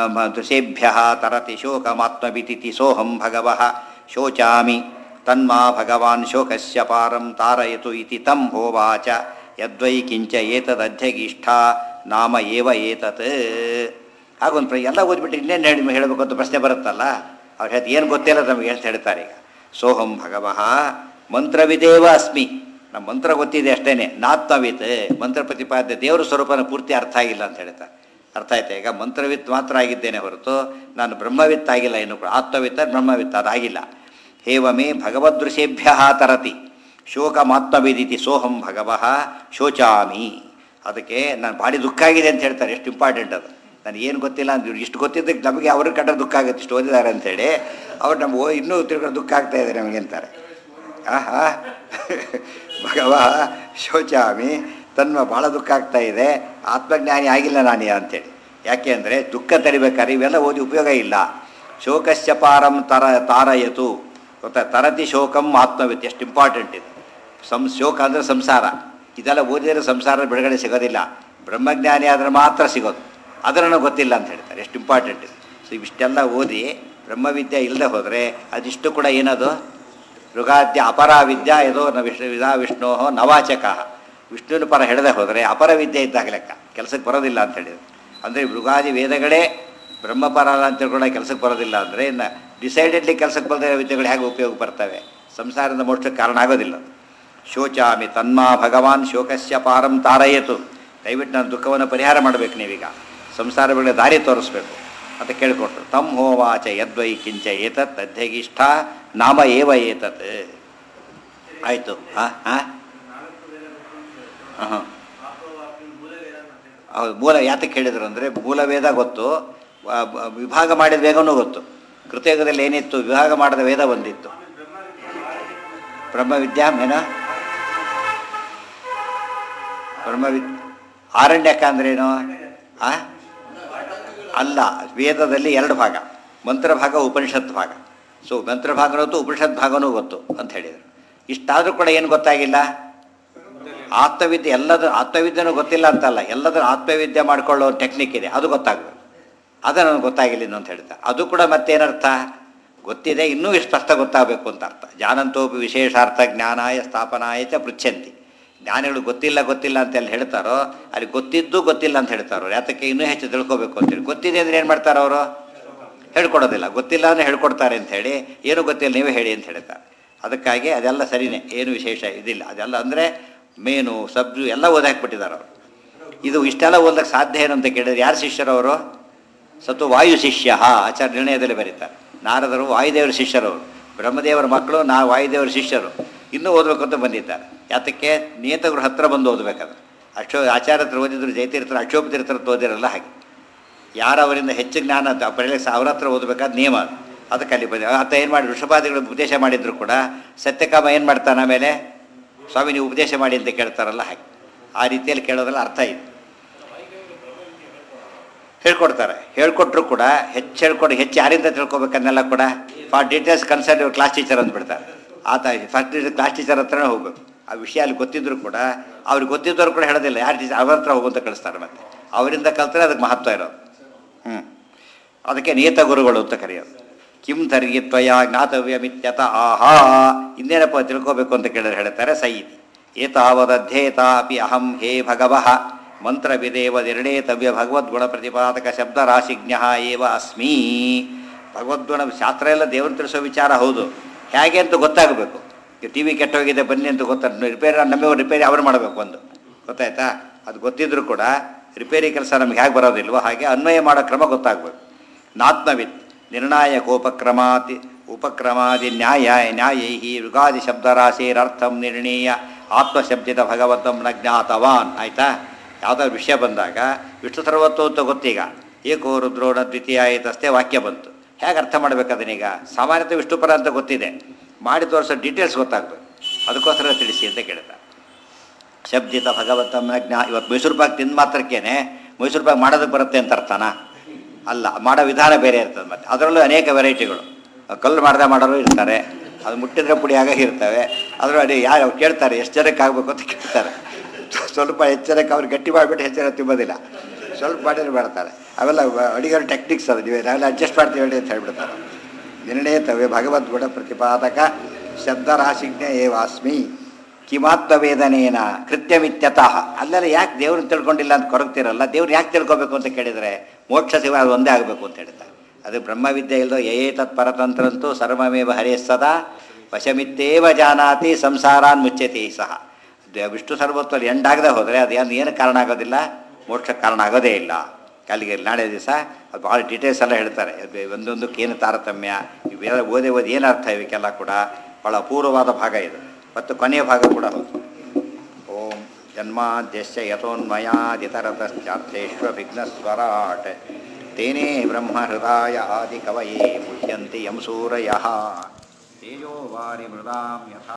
Speaker 1: ದೃಶೇಭ್ಯ ತರತಿ ಶೋಕಮಾತ್ಮವಿತಿ ಸೋಹಂ ಭಗವಃ ಶೋಚಾಮಿ ತನ್ಮಾ ಭಗವಾನ್ ಶೋಕಸ್ಯ ಪಾರಂ ತಾರಯತು ಇತಿ ತಂ ಹೋವಾಚ ಯದ್ವೈ ಕಿಂಚ ಏತದಧ್ಯಗೀಷ್ಠ ನಾಮ ಏವ ಏತತ್ ಹಾಗೊಂದು ಪ್ರ ಎಲ್ಲ ಓದ್ಬಿಟ್ಟು ಇನ್ನೇನು ಹೇಳಿ ಹೇಳಬೇಕು ಅಂತ ಪ್ರಶ್ನೆ ಬರುತ್ತಲ್ಲ ಅವ್ರು ಹೇಳ್ತು ಏನು ಗೊತ್ತಿಲ್ಲ ನಮಗೆ ಅಂತ ಹೇಳ್ತಾರೆ ಈಗ ಸೋಹಂ ಭಗವಃ ಮಂತ್ರವಿದೇವ ಅಸ್ಮಿ ನಮ್ಮ ಮಂತ್ರ ಗೊತ್ತಿದೆ ಅಷ್ಟೇನೆ ನಾತ್ಮವಿತ್ ಮಂತ್ರ ಪ್ರತಿಪಾದ್ಯ ದೇವರ ಸ್ವರೂಪನ ಪೂರ್ತಿ ಅರ್ಥ ಆಗಿಲ್ಲ ಅಂತ ಹೇಳ್ತಾರೆ ಅರ್ಥ ಆಯ್ತಾ ಈಗ ಮಂತ್ರವಿತ್ ಮಾತ್ರ ಆಗಿದ್ದೇನೆ ಹೊರತು ನಾನು ಬ್ರಹ್ಮವಿತ್ ಆಗಿಲ್ಲ ಇನ್ನು ಕೂಡ ಆತ್ಮವಿತ್ತ ಬ್ರಹ್ಮವಿತ್ತ ಅದಾಗಿಲ್ಲ ಹೇವಮೇ ಭಗವದೃಶೇಭ್ಯ ತರತಿ ಶೋಕಮಾತ್ಮವಿದಿತಿ ಸೋಹಂ ಭಗವಃ ಶೋಚಾಮಿ ಅದಕ್ಕೆ ನಾನು ಭಾರಿ ದುಃಖ ಆಗಿದೆ ಅಂತ ಹೇಳ್ತಾರೆ ಎಷ್ಟು ಇಂಪಾರ್ಟೆಂಟ್ ಅದು ನನಗೆ ಏನು ಗೊತ್ತಿಲ್ಲ ಅಂತ ಇಷ್ಟು ಗೊತ್ತಿದ್ದಕ್ಕೆ ನಮಗೆ ಅವ್ರ ಕಂಡ್ರೆ ದುಃಖ ಆಗುತ್ತೆ ಇಷ್ಟು ಓದಿದ್ದಾರೆ ಅಂತೇಳಿ ಅವ್ರು ನಮ್ಗೆ ಓ ಇನ್ನೂ ತಿರ್ಗಡೆ ದುಃಖ ಆಗ್ತಾ ಇದೆ ನಮಗೆ ಅಂತಾರೆ ಆಹಾ ಭಗವ ಶೋಚಾಮಿ ತನ್ಮ ಭಾಳ ದುಃಖ ಆಗ್ತಾ ಇದೆ ಆತ್ಮಜ್ಞಾನಿ ಆಗಿಲ್ಲ ನಾನೇ ಅಂತೇಳಿ ಯಾಕೆ ಅಂದರೆ ದುಃಖ ತಡಿಬೇಕಾದ್ರೆ ಇವೆಲ್ಲ ಓದಿ ಉಪಯೋಗ ಇಲ್ಲ ಶೋಕಸ್ಯ ಪಾರಂ ತರ ತಾರಯತು ಗೊತ್ತಾ ತರತಿ ಶೋಕಂ ಆತ್ಮವಿತ್ ಎಷ್ಟು ಇಂಪಾರ್ಟೆಂಟ್ ಇದು ಸಂ ಶೋಕ ಅಂದರೆ ಸಂಸಾರ ಇದೆಲ್ಲ ಓದಿದರೆ ಸಂಸಾರ ಬಿಡುಗಡೆ ಸಿಗೋದಿಲ್ಲ ಬ್ರಹ್ಮಜ್ಞಾನಿ ಆದರೆ ಮಾತ್ರ ಸಿಗೋದು ಅದು ನನಗೆ ಗೊತ್ತಿಲ್ಲ ಅಂತ ಹೇಳ್ತಾರೆ ಎಷ್ಟು ಇಂಪಾರ್ಟೆಂಟ್ ಇದು ಸೊ ಇವಿಷ್ಟೆಲ್ಲ ಓದಿ ಬ್ರಹ್ಮವಿದ್ಯೆ ಇಲ್ಲದೆ ಹೋದರೆ ಅದಿಷ್ಟು ಕೂಡ ಏನದು ಋಗಾದ್ಯ ಅಪರ ವಿದ್ಯಾ ಇದೋ ನ ವಿಷ್ಣು ವಿಧಾ ವಿಷ್ಣೋ ನವಾಚಕ ವಿಷ್ಣುವಿನ ಪರ ಹಿಡದೆ ಹೋದರೆ ಅಪರ ವಿದ್ಯೆ ಇದ್ದಾಗ ಲೆಕ್ಕ ಕೆಲಸಕ್ಕೆ ಬರೋದಿಲ್ಲ ಅಂತ ಹೇಳಿದ್ರು ಅಂದರೆ ಮೃಗಾದಿ ವೇದಗಳೇ ಬ್ರಹ್ಮಪರ ಅಂತ ತಿಳ್ಕೊಂಡ ಕೆಲಸಕ್ಕೆ ಬರೋದಿಲ್ಲ ಅಂದರೆ ಇನ್ನು ಡಿಸೈಡೆಡ್ಲಿ ಕೆಲಸಕ್ಕೆ ಬರದೇ ವಿದ್ಯೆಗಳು ಹೇಗೆ ಉಪಯೋಗ ಬರ್ತವೆ ಸಂಸಾರದ ಮೋಕ್ಷಕ್ಕೆ ಕಾರಣ ಆಗೋದಿಲ್ಲ ಅದು. ಶೋಚಾಮಿ ತನ್ಮಾ ಭಗವಾನ್ ಶೋಕಸ್ಯ ಪಾರಂ ತಾರಯತು ದಯವಿಟ್ಟು ನಾನು ದುಃಖವನ್ನು ಪರಿಹಾರ ಮಾಡಬೇಕು ನೀವೀಗ ಸಂಸಾರ ಬೆಳೆ ದಾರಿ ತೋರಿಸ್ಬೇಕು ಅಂತ ಕೇಳಿಕೊಟ್ರು ತಮ್ ಹೋವಾಚ ಯದ್ವೈ ಕಿಂಚ ಏತತ್ ಅಧ್ಯಗಿಷ್ಠ ನಾಮ ಏವ ಏತತ್ ಆಯಿತು ಹಾಂ ಹಾಂ ಹಾಂ ಹೌದು ಮೂಲ ಯಾತಕ್ಕೆ ಹೇಳಿದ್ರು ಅಂದರೆ ಮೂಲ ವೇದ ಗೊತ್ತು ವ- ಬ- ವಿಭಾಗ ಮಾಡಿದ ವೇಗನೂ ಗೊತ್ತು ಕೃತಯುಗದಲ್ಲಿ ಏನಿತ್ತು ವಿಭಾಗ ಮಾಡಿದ ವೇದ ಒಂದಿತ್ತು ಬ್ರಹ್ಮವಿದ್ಯಾ ಮೇನ ಬ್ರಹ್ಮವಿದ್ ಆರಣ್ಯಕ ಅಂದ್ರೇನು ಆ ಅಲ್ಲ ವೇದದಲ್ಲಿ ಎರಡು ಭಾಗ ಮಂತ್ರ ಭಾಗ ಉಪನಿಷತ್ ಭಾಗ ಸೊ ಮಂತ್ರ ಭಾಗನೂ ಗೊತ್ತು ಉಪನಿಷತ್ ಭಾಗನೂ ಗೊತ್ತು ಅಂತ ಹೇಳಿದರು ಇಷ್ಟಾದರೂ ಕೂಡ ಏನು ಗೊತ್ತಾಗಿಲ್ಲ ಆತ್ಮವಿದ್ಯೆ ಎಲ್ಲದ ಆತ್ಮವಿದ್ಯೆನೂ ಗೊತ್ತಿಲ್ಲ ಅಂತಲ್ಲ ಎಲ್ಲದರ ಆತ್ಮವಿದ್ಯೆ ಮಾಡ್ಕೊಳ್ಳೋ ಟೆಕ್ನಿಕ್ ಇದೆ ಅದು ಗೊತ್ತಾಗಬೇಕು ಅದು ನನಗೆ ಗೊತ್ತಾಗಿಲ್ಲ ಇನ್ನು ಅಂತ ಹೇಳ್ತಾರೆ ಅದು ಕೂಡ ಮತ್ತೇನರ್ಥ ಗೊತ್ತಿದೆ ಇನ್ನೂ ಇಷ್ಟು ಅರ್ಥ ಗೊತ್ತಾಗಬೇಕು ಅಂತ ಅರ್ಥ ಜಾನಂತೋಪಿ ವಿಶೇಷಾರ್ಥ ಜ್ಞಾನಾಯ ಸ್ಥಾಪನಾಯ ಚ ಪೃಚ್ಛಂತಿ ಜ್ಞಾನಿಗಳು ಗೊತ್ತಿಲ್ಲ ಗೊತ್ತಿಲ್ಲ ಅಂತೆಲ್ಲ ಹೇಳ್ತಾರೋ ಅಲ್ಲಿ ಗೊತ್ತಿದ್ದು ಗೊತ್ತಿಲ್ಲ ಅಂತ ಹೇಳ್ತಾರೋ ಯಾತಕ್ಕೆ ಇನ್ನೂ ಹೆಚ್ಚು ತಿಳ್ಕೊಬೇಕು ಅಂತೇಳಿ ಗೊತ್ತಿದೆ ಅಂದರೆ ಏನು ಮಾಡ್ತಾರೆ ಅವರು ಹೇಳ್ಕೊಡೋದಿಲ್ಲ ಗೊತ್ತಿಲ್ಲ ಅಂದರೆ ಹೇಳ್ಕೊಡ್ತಾರೆ ಅಂತ ಹೇಳಿ ಏನು ಗೊತ್ತಿಲ್ಲ ನೀವೇ ಹೇಳಿ ಅಂತ ಹೇಳ್ತಾರೆ ಅದಕ್ಕಾಗಿ ಅದೆಲ್ಲ ಸರಿನೇ ಏನು ವಿಶೇಷ ಇದಿಲ್ಲ ಅದೆಲ್ಲ ಅಂದರೆ ಮೇನು ಸಬ್ಜು ಎಲ್ಲ ಓದಾಕ್ಬಿಟ್ಟಿದ್ದಾರೆ ಅವರು ಇದು ಇಷ್ಟೆಲ್ಲ ಓದಕ್ಕೆ ಸಾಧ್ಯ ಏನು ಅಂತ ಕೇಳಿದ್ರೆ ಯಾರು ಶಿಷ್ಯರು ಅವರು ಸತ್ತು ವಾಯು ಶಿಷ್ಯ ಆಚಾರ್ಯ ನಿರ್ಣಯದಲ್ಲಿ ಬರೀತಾರೆ ನಾರದರು ವಾಯುದೇವರ ಶಿಷ್ಯರವರು ಬ್ರಹ್ಮದೇವರ ಮಕ್ಕಳು ನಾ ವಾಯುದೇವರ ಶಿಷ್ಯರು ಇನ್ನೂ ಓದಬೇಕು ಅಂತ ಬಂದಿದ್ದಾರೆ ಯಾತಕ್ಕೆ ನಿಯತಗಳು ಹತ್ರ ಬಂದು ಓದಬೇಕಾದ್ರೆ ಅಕ್ಷೋ ಆಚಾರ್ಯ ಹತ್ರ ಓದಿದ್ರು ಜಯತೀರ್ಥರು ಅಕ್ಷೋಪತೀರ್ಥರ ಹತ್ರ ಓದಿರಲ್ಲ ಹಾಗೆ ಯಾರು ಅವರಿಂದ ಹೆಚ್ಚು ಜ್ಞಾನ ಅಂತ ಪಡೆಯಲಿಕ್ಕೆ ಅವ್ರ ಹತ್ರ ಓದಬೇಕಾದ ನಿಯಮ ಅದು ಅದಕ್ಕೆ ಅಲ್ಲಿ ಬಂದ ಆತ ಏನು ಮಾಡಿ ವೃಷಭಾದಿಗಳು ಉಪದೇಶ ಮಾಡಿದ್ರು ಕೂಡ ಸತ್ಯಕಾಮ ಏನು ಮಾಡ್ತಾನೆ ಆಮೇಲೆ ಸ್ವಾಮಿ ನೀವು ಉಪದೇಶ ಮಾಡಿ ಅಂತ ಕೇಳ್ತಾರಲ್ಲ ಹಾಗೆ ಆ ರೀತಿಯಲ್ಲಿ ಕೇಳೋದ್ರಲ್ಲಿ ಅರ್ಥ ಇದೆ ಹೇಳ್ಕೊಡ್ತಾರೆ ಹೇಳ್ಕೊಟ್ರು ಕೂಡ ಹೆಚ್ಚು ಹೇಳ್ಕೊಡು ಹೆಚ್ಚು ಯಾರಿಂದ ತಿಳ್ಕೊಬೇಕನ್ನೆಲ್ಲ ಕೂಡ ಫಾರ್ ಡೀಟೇಲ್ಸ್ ಕನ್ಸರ್ನ್ ಇವ್ರು ಕ್ಲಾಸ್ ಟೀಚರ್ ಅಂದ್ಬಿಡ್ತಾರೆ ಆತ ಫಸ್ಟ್ ಕ್ಲಾಸ್ ಟೀಚರ್ ಹತ್ರನೇ ಹೋಗ್ಬೇಕು ಆ ವಿಷಯ ಅಲ್ಲಿ ಗೊತ್ತಿದ್ರು ಕೂಡ ಅವ್ರಿಗೆ ಗೊತ್ತಿದ್ದವ್ರು ಕೂಡ ಹೇಳೋದಿಲ್ಲ ಯಾರು ಟೀಚರ್ ಅವ್ರ ಹತ್ರ ಹೋಗು ಅಂತ ಕಳಿಸ್ತಾರೆ ಮತ್ತೆ ಅವರಿಂದ ಕಲ್ತರೆ ಅದಕ್ಕೆ ಮಹತ್ವ ಇರೋದು ಹ್ಞೂ ಅದಕ್ಕೆ ನಿಯತ ಗುರುಗಳು ಅಂತ ಕರೆಯೋದು ಕಿಂ ಧರ್ಯಿತ್ವಯ ಜ್ಞಾತವ್ಯಮಿತ್ಯತ ಆಹಾ ಇನ್ನೇನಪ್ಪ ತಿಳ್ಕೋಬೇಕು ಅಂತ ಕೇಳಿದ್ರೆ ಹೇಳ್ತಾರೆ ಸೈತಿ ಏತಾವದಧ್ಯೇತ ಅಪಿ ಅಹಂ ಹೇ ಭಗವಃ ಮಂತ್ರವಿದೇವ ನಿರ್ಣೇತವ್ಯ ಭಗವದ್ಗುಣ ಪ್ರತಿಪಾದಕ ಶಬ್ದ ರಾಶಿಜ್ಞ ಏವ ಅಸ್ಮಿ ಭಗವದ್ಗುಣ ಶಾಸ್ತ್ರ ಎಲ್ಲ ದೇವರು ತಿಳಿಸೋ ವಿಚಾರ ಹೌದು ಹೇಗೆ ಅಂತ ಗೊತ್ತಾಗಬೇಕು ಟಿ ವಿ ಕೆಟ್ಟೋಗಿದೆ ಬನ್ನಿ ಅಂತ ಗೊತ್ತ ರಿಪೇರಿ ನಮಗೆ ರಿಪೇರಿ ಅವ್ರು ಮಾಡಬೇಕು ಒಂದು ಗೊತ್ತಾಯ್ತಾ ಅದು ಗೊತ್ತಿದ್ರು ಕೂಡ ರಿಪೇರಿ ಕೆಲಸ ನಮ್ಗೆ ಹೇಗೆ ಬರೋದಿಲ್ವೋ ಹಾಗೆ ಅನ್ವಯ ಮಾಡೋ ಕ್ರಮ ಗೊತ್ತಾಗಬೇಕು ನಾತ್ಮವಿತ್ ನಿರ್ಣಾಯಕೋಪಕ್ರಮಾತಿ ಉಪಕ್ರಮಾದಿ ನ್ಯಾಯ ನ್ಯಾಯೈ ಯುಗಾದಿ ಶಬ್ದರಾಶಿರರ್ಥಂ ನಿರ್ಣೀಯ ಆತ್ಮಶಬ್ದಿತ ಭಗವಂತಂ ನ ಜ್ಞಾತವಾನ್ ಆಯಿತಾ ಯಾವುದಾದ್ರು ವಿಷಯ ಬಂದಾಗ ವಿಷ್ಣು ಸರ್ವತ್ವ ಅಂತ ಗೊತ್ತೀಗ ಏಕೋ ರುದ್ರೋಣ ದ್ವಿತೀಯ ಆಯ್ತಷ್ಟೇ ವಾಕ್ಯ ಬಂತು ಹೇಗೆ ಅರ್ಥ ಮಾಡ್ಬೇಕು ಅದನ್ನೀಗ ಸಾಮಾನ್ಯತೆ ವಿಷ್ಣುಪರ ಅಂತ ಗೊತ್ತಿದೆ ಮಾಡಿ ತೋರಿಸೋ ಡೀಟೇಲ್ಸ್ ಗೊತ್ತಾಗಬೇಕು ಅದಕ್ಕೋಸ್ಕರ ತಿಳಿಸಿ ಅಂತ ಕೇಳಿದ ಶಬ್ದಿತ ಭಗವಂತನ ಜ್ಞಾ ಇವತ್ತು ಮೈಸೂರು ಪಾಕ್ ತಿಂದ ಮಾತ್ರಕ್ಕೇನೆ ಮೈಸೂರು ಪಾಕ್ ಮಾಡೋದಕ್ಕೆ ಬರುತ್ತೆ ಅಂತ ಅರ್ಥನಾ ಅಲ್ಲ ಮಾಡೋ ವಿಧಾನ ಬೇರೆ ಇರ್ತದೆ ಮತ್ತೆ ಅದರಲ್ಲೂ ಅನೇಕ ವೆರೈಟಿಗಳು ಕಲ್ಲು ಮಾಡ್ದೆ ಮಾಡೋರು ಇರ್ತಾರೆ ಅದು ಮುಟ್ಟಿದ್ರೆ ಪುಡಿ ಆಗಾಗ ಇರ್ತವೆ ಅದರ ಅಡಿ ಯಾರು ಅವ್ರು ಕೇಳ್ತಾರೆ ಎಷ್ಟು ಜನಕ್ಕೆ ಆಗಬೇಕು ಅಂತ ಕೇಳ್ತಾರೆ ಸ್ವಲ್ಪ ಎಚ್ಚರಕ್ಕೆ ಅವ್ರು ಗಟ್ಟಿ ಮಾಡಿಬಿಟ್ಟು ಹೆಚ್ಚರ ತಿನ್ನೋದಿಲ್ಲ ಸ್ವಲ್ಪ ಮಾಡಿದ್ರೆ ಮಾಡ್ತಾರೆ ಅವೆಲ್ಲ ಅಡಿಗೆರ ಟೆಕ್ನಿಕ್ಸ್ ಅದು ನೀವು ನಾವೆಲ್ಲ ಅಡ್ಜಸ್ಟ್ ಮಾಡ್ತೀವಿ ಹೇಳಿ ಅಂತ ಹೇಳ್ಬಿಡ್ತಾರೆ ನಿರ್ಣೇತವ್ಯ ಭಗವದ್ಗುಣ ಪ್ರತಿಪಾದಕ ಶಬ್ದರಾಶಿಜ್ಞ ಏವಾಸ್ಮಿ ಕಿಮಾತ್ಮವೇದನೇನ ಕೃತ್ಯಮಿತ್ಯತಃ ಅಲ್ಲೆಲ್ಲ ಯಾಕೆ ದೇವ್ರನ್ನ ತಿಳ್ಕೊಂಡಿಲ್ಲ ಅಂತ ಕೊರಗ್ತಿರಲ್ಲ ದೇವ್ರು ಯಾಕೆ ತಿಳ್ಕೊಬೇಕು ಅಂತ ಕೇಳಿದರೆ ಮೋಕ್ಷ ಶಿವ ಅದು ಒಂದೇ ಆಗಬೇಕು ಅಂತ ಹೇಳ್ತಾರೆ ಅದು ಬ್ರಹ್ಮವಿದ್ಯೆ ಇಲ್ಲದೋ ಯೇ ತತ್ ಪರತಂತ್ರಂತೂ ಸರ್ವಮೇವ ಹರೇ ಸದಾ ವಶಮಿತ್ತೇವ ಜಾನಾತಿ ಸಂಸಾರಾನ್ ಮುಚ್ಚತಿ ಸಹ ದ- ವಿಷ್ಣು ಸರ್ವತ್ವಲ್ಲಿ ಎಂಡಾಗದೆ ಹೋದರೆ ಅದು ಏನು ಏನು ಕಾರಣ ಆಗೋದಿಲ್ಲ ಮೋಕ್ಷಕ್ಕೆ ಕಾರಣ ಆಗೋದೇ ಇಲ್ಲ ಅಲ್ಲಿಗೆ ನಾಳೆ ದಿವಸ ಅದು ಭಾಳ ಡೀಟೇಲ್ಸ್ ಎಲ್ಲ ಹೇಳ್ತಾರೆ ಅದು ಒಂದೊಂದಕ್ಕೆ ಏನು ತಾರತಮ್ಯ ಇವೆಲ್ಲ ಓದಿ ಓದಿ ಏನು ಅರ್ಥ ಇವಕ್ಕೆಲ್ಲ ಕೂಡ ಭಾಳ ಅಪೂರ್ವವಾದ ಭಾಗ ಇದು ಮತ್ತು ಕೊನೆಯ ಭಾಗ ಕೂಡ ಹೌದು ಓಂ ಜನ್ಮಾದ್ಯಶ್ಚ ಯಥೋನ್ಮಯಾದಿತರತಶ್ಚಾರ್ಥೇಶ್ವ ವಿಘ್ನಸ್ವರಾಟ್ ತೇನೇ ಬ್ರಹ್ಮ ಹೃದಯ ಆದಿ ಕವಯೇ ಮುಹ್ಯಂತಿ ಯಂ ಸೂರಯಃ ತೇಜೋ ವಾರಿ ಮೃದಾಂ ಯಥಾ